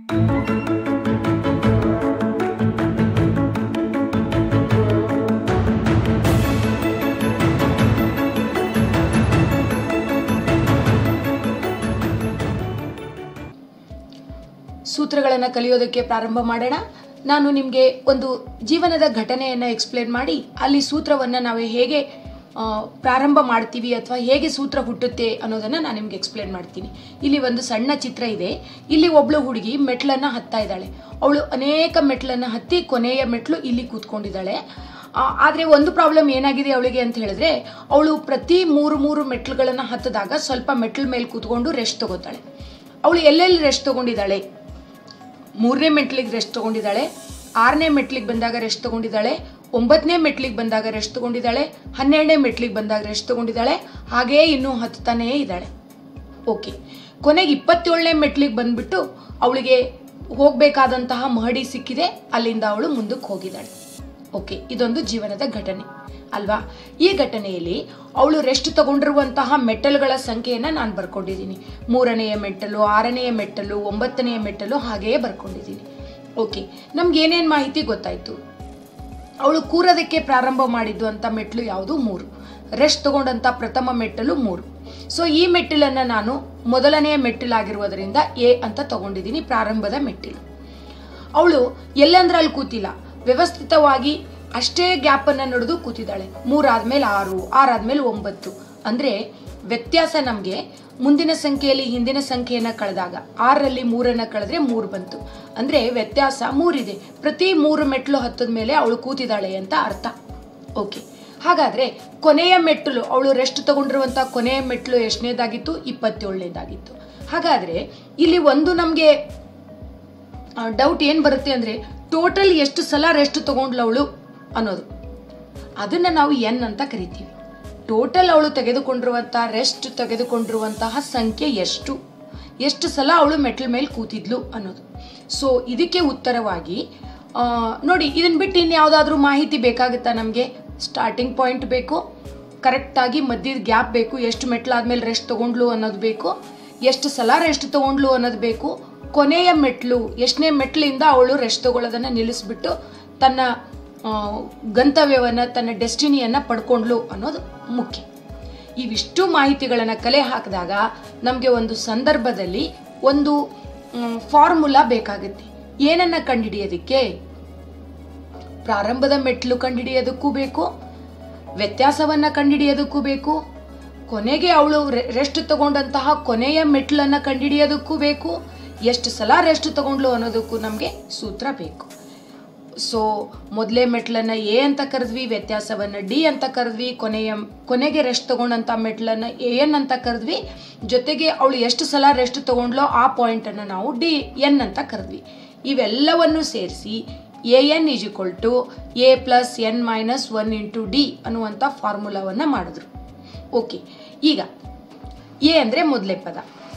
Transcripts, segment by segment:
ಸೂತ್ರಗಳನ್ನು ಕಲಿಯೋದಕ್ಕೆ ಪ್ರಾರಂಭ ಮಾಡೋಣ ನಾನು ನಿಮಗೆ ಒಂದು ಜೀವನದ ಘಟನೆಯನ್ನು ಎಕ್ಸ್ಪ್ಲೇನ್ ಮಾಡಿ ಅಲ್ಲಿ ಸೂತ್ರವನ್ನು ನಾವು ಹೇಗೆ ಆ, ಪ್ರಾರಂಭ ಮಾಡ್ತೀವಿ ಅಥವಾ ಹೇಗೆ ಸೂತ್ರ ಹುಟ್ಟುತ್ತೆ ಅನ್ನೋದನ್ನು ನಾನು ನಿಮ್ಗೆ ಎಕ್ಸ್ಪ್ಲೇನ್ ಮಾಡ್ತೀನಿ ಇಲ್ಲಿ ಒಂದು ಸಣ್ಣ ಚಿತ್ರ ಇದೆ ಇಲ್ಲಿ ಒಬ್ಳು ಹುಡುಗಿ ಮೆಟ್ಲನ್ನು ಹತ್ತಾ ಇದ್ದಾಳೆ ಅವಳು ಅನೇಕ ಮೆಟ್ಲನ್ನು ಹತ್ತಿ ಕೊನೆಯ ಮೆಟ್ಲು ಇಲ್ಲಿ ಕೂತ್ಕೊಂಡಿದ್ದಾಳೆ ಆ, ಆದ್ರೆ ಒಂದು ಪ್ರಾಬ್ಲಮ್ ಏನಾಗಿದೆ ಅವಳಿಗೆ ಅಂತ ಹೇಳಿದ್ರೆ ಅವಳು ಪ್ರತಿ ಮೂರು ಮೂರು ಮೆಟ್ಲುಗಳನ್ನು ಹತ್ತದಾಗ ಸ್ವಲ್ಪ ಮೆಟ್ಲ ಮೇಲೆ ಕೂತ್ಕೊಂಡು ರೆಸ್ಟ್ ತಗೋತಾಳೆ ಅವಳು ಎಲ್ಲೆಲ್ಲಿ ರೆಸ್ಟ್ ತಗೊಂಡಿದ್ದಾಳೆ ಮೂರನೇ ಮೆಟ್ಲಿಗೆ ರೆಸ್ಟ್ ತಗೊಂಡಿದ್ದಾಳೆ ಆರನೇ ಮೆಟ್ಲಿಗೆ ಬಂದಾಗ ರೆಸ್ಟ್ ತಗೊಂಡಿದ್ದಾಳೆ ಒಂಬತ್ತನೇ ಮೆಟ್ಲಿಗೆ ಬಂದಾಗ ರೆಸ್ಟ್ ತಗೊಂಡಿದ್ದಾಳೆ ಹನ್ನೆರಡನೇ ಮೆಟ್ಲಿಗೆ ಬಂದಾಗ ರೆಸ್ಟ್ ತಗೊಂಡಿದ್ದಾಳೆ ಹಾಗೇ ಇನ್ನೂ ಹತ್ತಾನೇ ಇದ್ದಾಳೆ ಓಕೆ ಕೊನೆಗೆ ಇಪ್ಪತ್ತೇಳನೇ ಮೆಟ್ಲಿಗೆ ಬಂದ್ಬಿಟ್ಟು ಅವಳಿಗೆ ಹೋಗಬೇಕಾದಂತಹ ಮಹಡಿ ಸಿಕ್ಕಿದೆ ಅಲ್ಲಿಂದ ಅವಳು ಮುಂದಕ್ಕೆ ಹೋಗಿದ್ದಾಳೆ ಓಕೆ ಇದೊಂದು ಜೀವನದ ಘಟನೆ ಅಲ್ವಾ ಈ ಘಟನೆಯಲ್ಲಿ ಅವಳು ರೆಸ್ಟ್ ತಗೊಂಡಿರುವಂತಹ ಮೆಟ್ಟಲುಗಳ ಸಂಖ್ಯೆಯನ್ನು ನಾನು ಬರ್ಕೊಂಡಿದ್ದೀನಿ ಮೂರನೆಯ ಮೆಟ್ಟಲು ಆರನೆಯ ಮೆಟ್ಟಲು ಒಂಬತ್ತನೆಯ ಮೆಟ್ಟಲು ಹಾಗೆಯೇ ಬರ್ಕೊಂಡಿದ್ದೀನಿ ಓಕೆ ನಮ್ಗೆ ಏನೇನು ಮಾಹಿತಿ ಗೊತ್ತಾಯ್ತು ಅವಳು ಕೂರೋದಕ್ಕೆ ಪ್ರಾರಂಭ ಮಾಡಿದ್ದು ಅಂತ ಮೆಟ್ಲು ಯಾವುದು ಮೂರು ರೆಸ್ಟ್ ತಗೊಂಡಂತ ಪ್ರಥಮ ಮೆಟ್ಟಲು ಮೂರು ಸೊ ಈ ಮೆಟ್ಟಿಲನ್ನು ನಾನು ಮೊದಲನೆಯ ಮೆಟ್ಟಿಲಾಗಿರುವುದರಿಂದ ಎ ಅಂತ ತಗೊಂಡಿದ್ದೀನಿ ಪ್ರಾರಂಭದ ಮೆಟ್ಟಿಲು ಅವಳು ಎಲ್ಲಂದ್ರೆ ಅಲ್ಲಿ ಕೂತಿಲ್ಲ ವ್ಯವಸ್ಥಿತವಾಗಿ ಅಷ್ಟೇ ಗ್ಯಾಪನ್ನು ನಡೆದು ಕೂತಿದ್ದಾಳೆ ಮೂರಾದ್ಮೇಲೆ ಆರು ಆರಾದ್ಮೇಲೆ ಒಂಬತ್ತು ಅಂದರೆ ವ್ಯತ್ಯಾಸ ನಮಗೆ ಮುಂದಿನ ಸಂಖ್ಯೆಯಲ್ಲಿ ಹಿಂದಿನ ಸಂಖ್ಯೆಯನ್ನು ಕಳೆದಾಗ ಆರರಲ್ಲಿ ಮೂರನ್ನು ಕಳೆದ್ರೆ ಮೂರು ಬಂತು ಅಂದರೆ ವ್ಯತ್ಯಾಸ ಮೂರಿದೆ ಪ್ರತಿ ಮೂರು ಮೆಟ್ಲು ಹತ್ತದ ಮೇಲೆ ಅವಳು ಕೂತಿದ್ದಾಳೆ ಅಂತ ಅರ್ಥ ಓಕೆ ಹಾಗಾದ್ರೆ ಕೊನೆಯ ಮೆಟ್ಟಲು ಅವಳು ರೆಸ್ಟ್ ತಗೊಂಡಿರುವಂಥ ಕೊನೆಯ ಮೆಟ್ಲು ಎಷ್ಟನೇದಾಗಿತ್ತು ಇಪ್ಪತ್ತೇಳನೇದಾಗಿತ್ತು ಹಾಗಾದ್ರೆ ಇಲ್ಲಿ ಒಂದು ನಮಗೆ ಡೌಟ್ ಏನು ಬರುತ್ತೆ ಅಂದರೆ ಟೋಟಲ್ ಎಷ್ಟು ಸಲ ರೆಸ್ಟ್ ತಗೊಂಡ್ಲು ಅವಳು ಅನ್ನೋದು ಅದನ್ನು ನಾವು ಎನ್ ಅಂತ ಕರಿತೀವಿ ಟೋಟಲ್ ಅವಳು ತೆಗೆದುಕೊಂಡಿರುವಂಥ ರೆಸ್ಟ್ ತೆಗೆದುಕೊಂಡಿರುವಂತಹ ಸಂಖ್ಯೆ ಎಷ್ಟು ಎಷ್ಟು ಸಲ ಅವಳು ಮೆಟ್ಲ ಮೇಲೆ ಕೂತಿದ್ಲು ಅನ್ನೋದು ಸೊ ಇದಕ್ಕೆ ಉತ್ತರವಾಗಿ ಆ, ನೋಡಿ ಇದನ್ನ ಬಿಟ್ಟು ಇನ್ಯಾವುದಾದ್ರೂ ಮಾಹಿತಿ ಬೇಕಾಗುತ್ತಾ ನಮಗೆ ಸ್ಟಾರ್ಟಿಂಗ್ ಪಾಯಿಂಟ್ ಬೇಕು ಕರೆಕ್ಟಾಗಿ ಮಧ್ಯದ ಗ್ಯಾಪ್ ಬೇಕು ಎಷ್ಟು ಮೆಟ್ಲಾದ್ಮೇಲೆ ರೆಸ್ಟ್ ತಗೊಂಡ್ಲು ಅನ್ನೋದು ಬೇಕು ಎಷ್ಟು ಸಲ ರೆಸ್ಟ್ ತಗೊಂಡ್ಲು ಅನ್ನೋದು ಬೇಕು ಕೊನೆಯ ಮೆಟ್ಲು ಎಷ್ಟನೇ ಮೆಟ್ಲಿಂದ ಅವಳು ರೆಸ್ಟ್ ತಗೊಳ್ಳೋದನ್ನು ನಿಲ್ಲಿಸ್ಬಿಟ್ಟು ತನ್ನ ಆ, ಗಂತವ್ಯವನ್ನು ತನ್ನ ಡೆಸ್ಟಿನಿಯನ್ನು ಪಡ್ಕೊಂಡ್ಲು ಅನ್ನೋದು ಮುಖ್ಯ ಇವಿಷ್ಟು ಮಾಹಿತಿಗಳನ್ನು ಕಲೆ ಹಾಕಿದಾಗ ನಮಗೆ ಒಂದು ಸಂದರ್ಭದಲ್ಲಿ ಒಂದು ಫಾರ್ಮುಲಾ ಬೇಕಾಗುತ್ತೆ ಏನನ್ನ ಕಂಡುಹಿಡಿಯೋದಕ್ಕೆ ಪ್ರಾರಂಭದ ಮೆಟ್ಲು ಕಂಡುಹಿಡಿಯೋದಕ್ಕೂ ಬೇಕು ವ್ಯತ್ಯಾಸವನ್ನ ಕಂಡುಹಿಡಿಯೋದಕ್ಕೂ ಬೇಕು ಕೊನೆಗೆ ಅವಳು ರೆಸ್ಟ್ ತಗೊಂಡಂತಹ ಕೊನೆಯ ಮೆಟ್ಲನ್ನ ಕಂಡುಹಿಡಿಯೋದಕ್ಕೂ ಬೇಕು ಎಷ್ಟು ಸಲ ರೆಸ್ಟ್ ತಗೊಂಡ್ಲು ಅನ್ನೋದಕ್ಕೂ ನಮಗೆ ಸೂತ್ರ ಬೇಕು ಸೊ ಮೊದಲೇ ಮೆಟ್ಲನ್ನು ಎ ಅಂತ ಕರೆದ್ವಿ ವ್ಯತ್ಯಾಸವನ್ನು ಡಿ ಅಂತ ಕರೆದ್ವಿ ಕೊನೆಯ ಕೊನೆಗೆ ರೆಸ್ಟ್ ತಗೊಂಡಂಥ ಮೆಟ್ಲನ್ನು ಎ ಎನ್ ಅಂತ ಕರೆದ್ವಿ ಜೊತೆಗೆ ಅವಳು ಎಷ್ಟು ಸಲ ರೆಸ್ಟ್ ತಗೊಂಡ್ಲೋ ಆ ಪಾಯಿಂಟನ್ನು ನಾವು ಡಿ ಎನ್ ಅಂತ ಕರೆದ್ವಿ ಇವೆಲ್ಲವನ್ನು ಸೇರಿಸಿ A N is equal to A plus N minus one into D ಅನ್ನುವಂಥ ಫಾರ್ಮುಲಾವನ್ನು ಮಾಡಿದ್ರು ಓಕೆ ಈಗ ಎ ಅಂದರೆ ಮೊದಲೇ ಪದ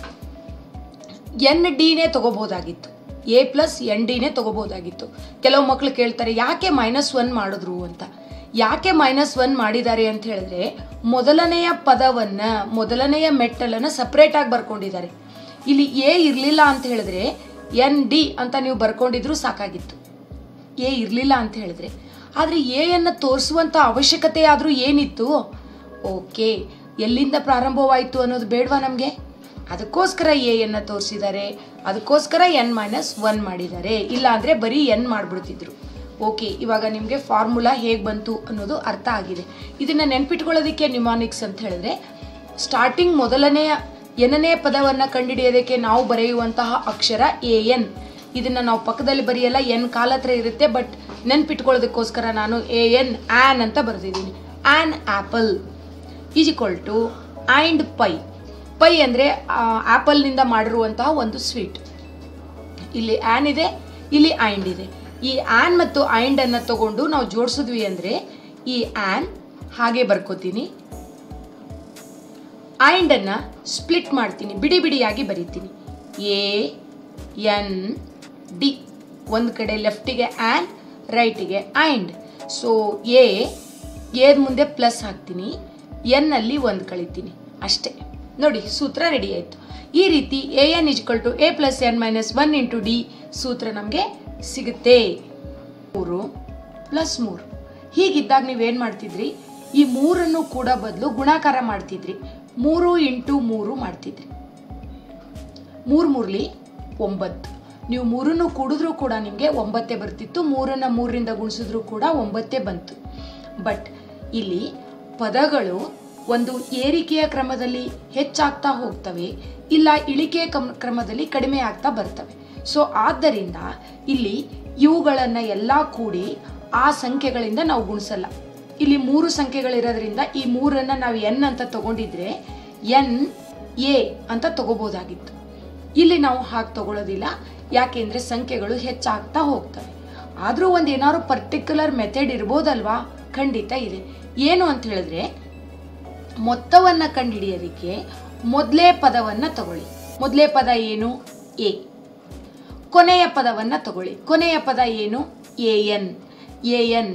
ಎನ್ ಡಿನೇ ತಗೋಬೋದಾಗಿತ್ತು ಎ ಪ್ಲಸ್ ಎನ್ ಡಿನೇ ತಗೋಬೋದಾಗಿತ್ತು ಕೆಲವು ಮಕ್ಕಳು ಕೇಳ್ತಾರೆ ಯಾಕೆ ಮೈನಸ್ ಒನ್ ಮಾಡಿದ್ರು ಅಂತ ಯಾಕೆ ಮೈನಸ್ ಒನ್ ಮಾಡಿದ್ದಾರೆ ಅಂತ ಹೇಳಿದ್ರೆ ಮೊದಲನೆಯ ಪದವನ್ನು ಮೊದಲನೆಯ ಮೆಟ್ಟಲನ್ನು ಸಪ್ರೇಟಾಗಿ ಬರ್ಕೊಂಡಿದ್ದಾರೆ ಇಲ್ಲಿ ಎ ಇರಲಿಲ್ಲ ಅಂತ ಹೇಳಿದ್ರೆ ಎನ್ ಡಿ ಅಂತ ನೀವು ಬರ್ಕೊಂಡಿದ್ರು ಸಾಕಾಗಿತ್ತು ಎ ಇರಲಿಲ್ಲ ಅಂತ ಹೇಳಿದ್ರೆ ಆದರೆ ಎಯನ್ನು ತೋರಿಸುವಂಥ ಅವಶ್ಯಕತೆ ಆದರೂ ಏನಿತ್ತು ಓಕೆ ಎಲ್ಲಿಂದ ಪ್ರಾರಂಭವಾಯಿತು ಅನ್ನೋದು ಬೇಡವಾ ನಮಗೆ ಅದಕ್ಕೋಸ್ಕರ ಎಯನ್ನು ತೋರಿಸಿದ್ದಾರೆ ಅದಕ್ಕೋಸ್ಕರ ಎನ್ ಮೈನಸ್ ಒನ್ ಮಾಡಿದ್ದಾರೆ ಇಲ್ಲ ಅಂದರೆ ಬರೀ ಎನ್ ಮಾಡಿಬಿಡ್ತಿದ್ರು ಓಕೆ ಇವಾಗ ನಿಮಗೆ ಫಾರ್ಮುಲಾ ಹೇಗೆ ಬಂತು ಅನ್ನೋದು ಅರ್ಥ ಆಗಿದೆ ಇದನ್ನು ನೆನ್ಪಿಟ್ಕೊಳ್ಳೋದಕ್ಕೆ ನ್ಯೂಮಾನಿಕ್ಸ್ ಅಂತ ಹೇಳಿದ್ರೆ ಸ್ಟಾರ್ಟಿಂಗ್ ಮೊದಲನೆಯ ಎನ್ನನೇ ಪದವನ್ನು ಕಂಡುಹಿಡಿಯೋದಕ್ಕೆ ನಾವು ಬರೆಯುವಂತಹ ಅಕ್ಷರ ಎ ಎನ್ ಇದನ್ನು ನಾವು ಪಕ್ಕದಲ್ಲಿ ಬರೆಯಲ್ಲ ಎನ್ ಕಾಲ ಹತ್ರ ಇರುತ್ತೆ ಬಟ್ ನೆನ್ಪಿಟ್ಕೊಳ್ಳೋದಕ್ಕೋಸ್ಕರ ನಾನು ಎ ಎನ್ ಆ್ಯನ್ ಅಂತ ಬರೆದಿದ್ದೀನಿ an apple is equal to and pie pie ಅಂದರೆ ಆ್ಯಪಲ್ನಿಂದ ಮಾಡಿರುವಂತಹ ಒಂದು ಸ್ವೀಟ್ ಇಲ್ಲಿ ಆ್ಯನ್ ಇದೆ ಇಲ್ಲಿ ಆ್ಯಂಡ್ ಇದೆ ಈ ಆ್ಯನ್ ಮತ್ತು ಆ್ಯಂಡನ್ನು ತಗೊಂಡು ನಾವು ಜೋಡಿಸಿದ್ವಿ ಅಂದರೆ ಈ ಆ್ಯನ್ ಹಾಗೆ ಬರ್ಕೋತೀನಿ ಆ್ಯಂಡನ್ನು ಸ್ಪ್ಲಿಟ್ ಮಾಡ್ತೀನಿ ಬಿಡಿ ಬಿಡಿಯಾಗಿ ಬರಿತೀನಿ ಎ ಎನ್ ಡಿ ಒಂದು ಕಡೆ ಲೆಫ್ಟಿಗೆ ಆ್ಯನ್ ರೈಟಿಗೆ ಆ್ಯಂಡ್ ಸೊ ಎ ಏದ್ ಮುಂದೆ ಪ್ಲಸ್ ಹಾಕ್ತೀನಿ ಎನ್ನಲ್ಲಿ ಒಂದು ಕಳಿತೀನಿ ಅಷ್ಟೇ ನೋಡಿ ಸೂತ್ರ ರೆಡಿ ಆಯಿತು ಈ ರೀತಿ A N is equal to A plus N minus one into D ಸೂತ್ರ ನಮಗೆ ಸಿಗುತ್ತೆ ಮೂರು ಪ್ಲಸ್ ಮೂರು ಹೀಗಿದ್ದಾಗ ನೀವೇನು ಮಾಡ್ತಿದ್ರಿ ಈ ಮೂರನ್ನು ಕೂಡ ಬದಲು ಗುಣಾಕಾರ ಮಾಡ್ತಿದ್ರಿ ಮೂರು ಇಂಟು ಮೂರು ಮಾಡ್ತಿದ್ರಿ ಮೂರು ಮೂರ್ಲಿ ಒಂಬತ್ತು ನೀವು ಮೂರನ್ನು ಕೂಡಿದ್ರೂ ಕೂಡ ನಿಮಗೆ ಒಂಬತ್ತೇ ಬರ್ತಿತ್ತು ಮೂರನ್ನು ಮೂರರಿಂದ ಗುಣಿಸಿದ್ರೂ ಕೂಡ ಒಂಬತ್ತೇ ಬಂತು ಬಟ್ ಇಲ್ಲಿ ಪದಗಳು ಒಂದು ಏರಿಕೆಯ ಕ್ರಮದಲ್ಲಿ ಹೆಚ್ಚಾಗ್ತಾ ಹೋಗ್ತವೆ ಇಲ್ಲ ಇಳಿಕೆಯ ಕಮ್- ಕ್ರಮದಲ್ಲಿ ಕಡಿಮೆ ಆಗ್ತಾ ಬರ್ತವೆ ಸೊ ಆದ್ದರಿಂದ ಇಲ್ಲಿ ಇವುಗಳನ್ನು ಎಲ್ಲ ಕೂಡಿ ಆ ಸಂಖ್ಯೆಗಳಿಂದ ನಾವು ಗುಣಿಸಲ್ಲ ಇಲ್ಲಿ ಮೂರು ಸಂಖ್ಯೆಗಳಿರೋದ್ರಿಂದ ಈ ಮೂರನ್ನು ನಾವು ಎನ್ ಅಂತ ತಗೊಂಡಿದ್ರೆ ಎನ್ ಎ ಅಂತ ತಗೋಬೋದಾಗಿತ್ತು ಇಲ್ಲಿ ನಾವು ಹಾಗೆ ತಗೊಳ್ಳೋದಿಲ್ಲ ಯಾಕೆಂದ್ರೆ ಸಂಖ್ಯೆಗಳು ಹೆಚ್ಚಾಗ್ತಾ ಹೋಗ್ತವೆ ಆದರೂ ಒಂದು ಏನಾದ್ರು ಪರ್ಟಿಕ್ಯುಲರ್ ಮೆಥಡ್ ಇರ್ಬೋದಲ್ವಾ ಖಂಡಿತ ಇದೆ ಏನು ಅಂತ ಹೇಳಿದ್ರೆ ಮೊತ್ತವನ್ನು ಕಂಡುಹಿಡಿಯೋದಕ್ಕೆ ಮೊದಲೇ ಪದವನ್ನು ತಗೊಳ್ಳಿ ಮೊದಲೇ ಪದ ಏನು ಎ ಕೊನೆಯ ಪದವನ್ನು ತಗೊಳ್ಳಿ ಕೊನೆಯ ಪದ ಏನು ಎ ಎನ್ ಎ ಎನ್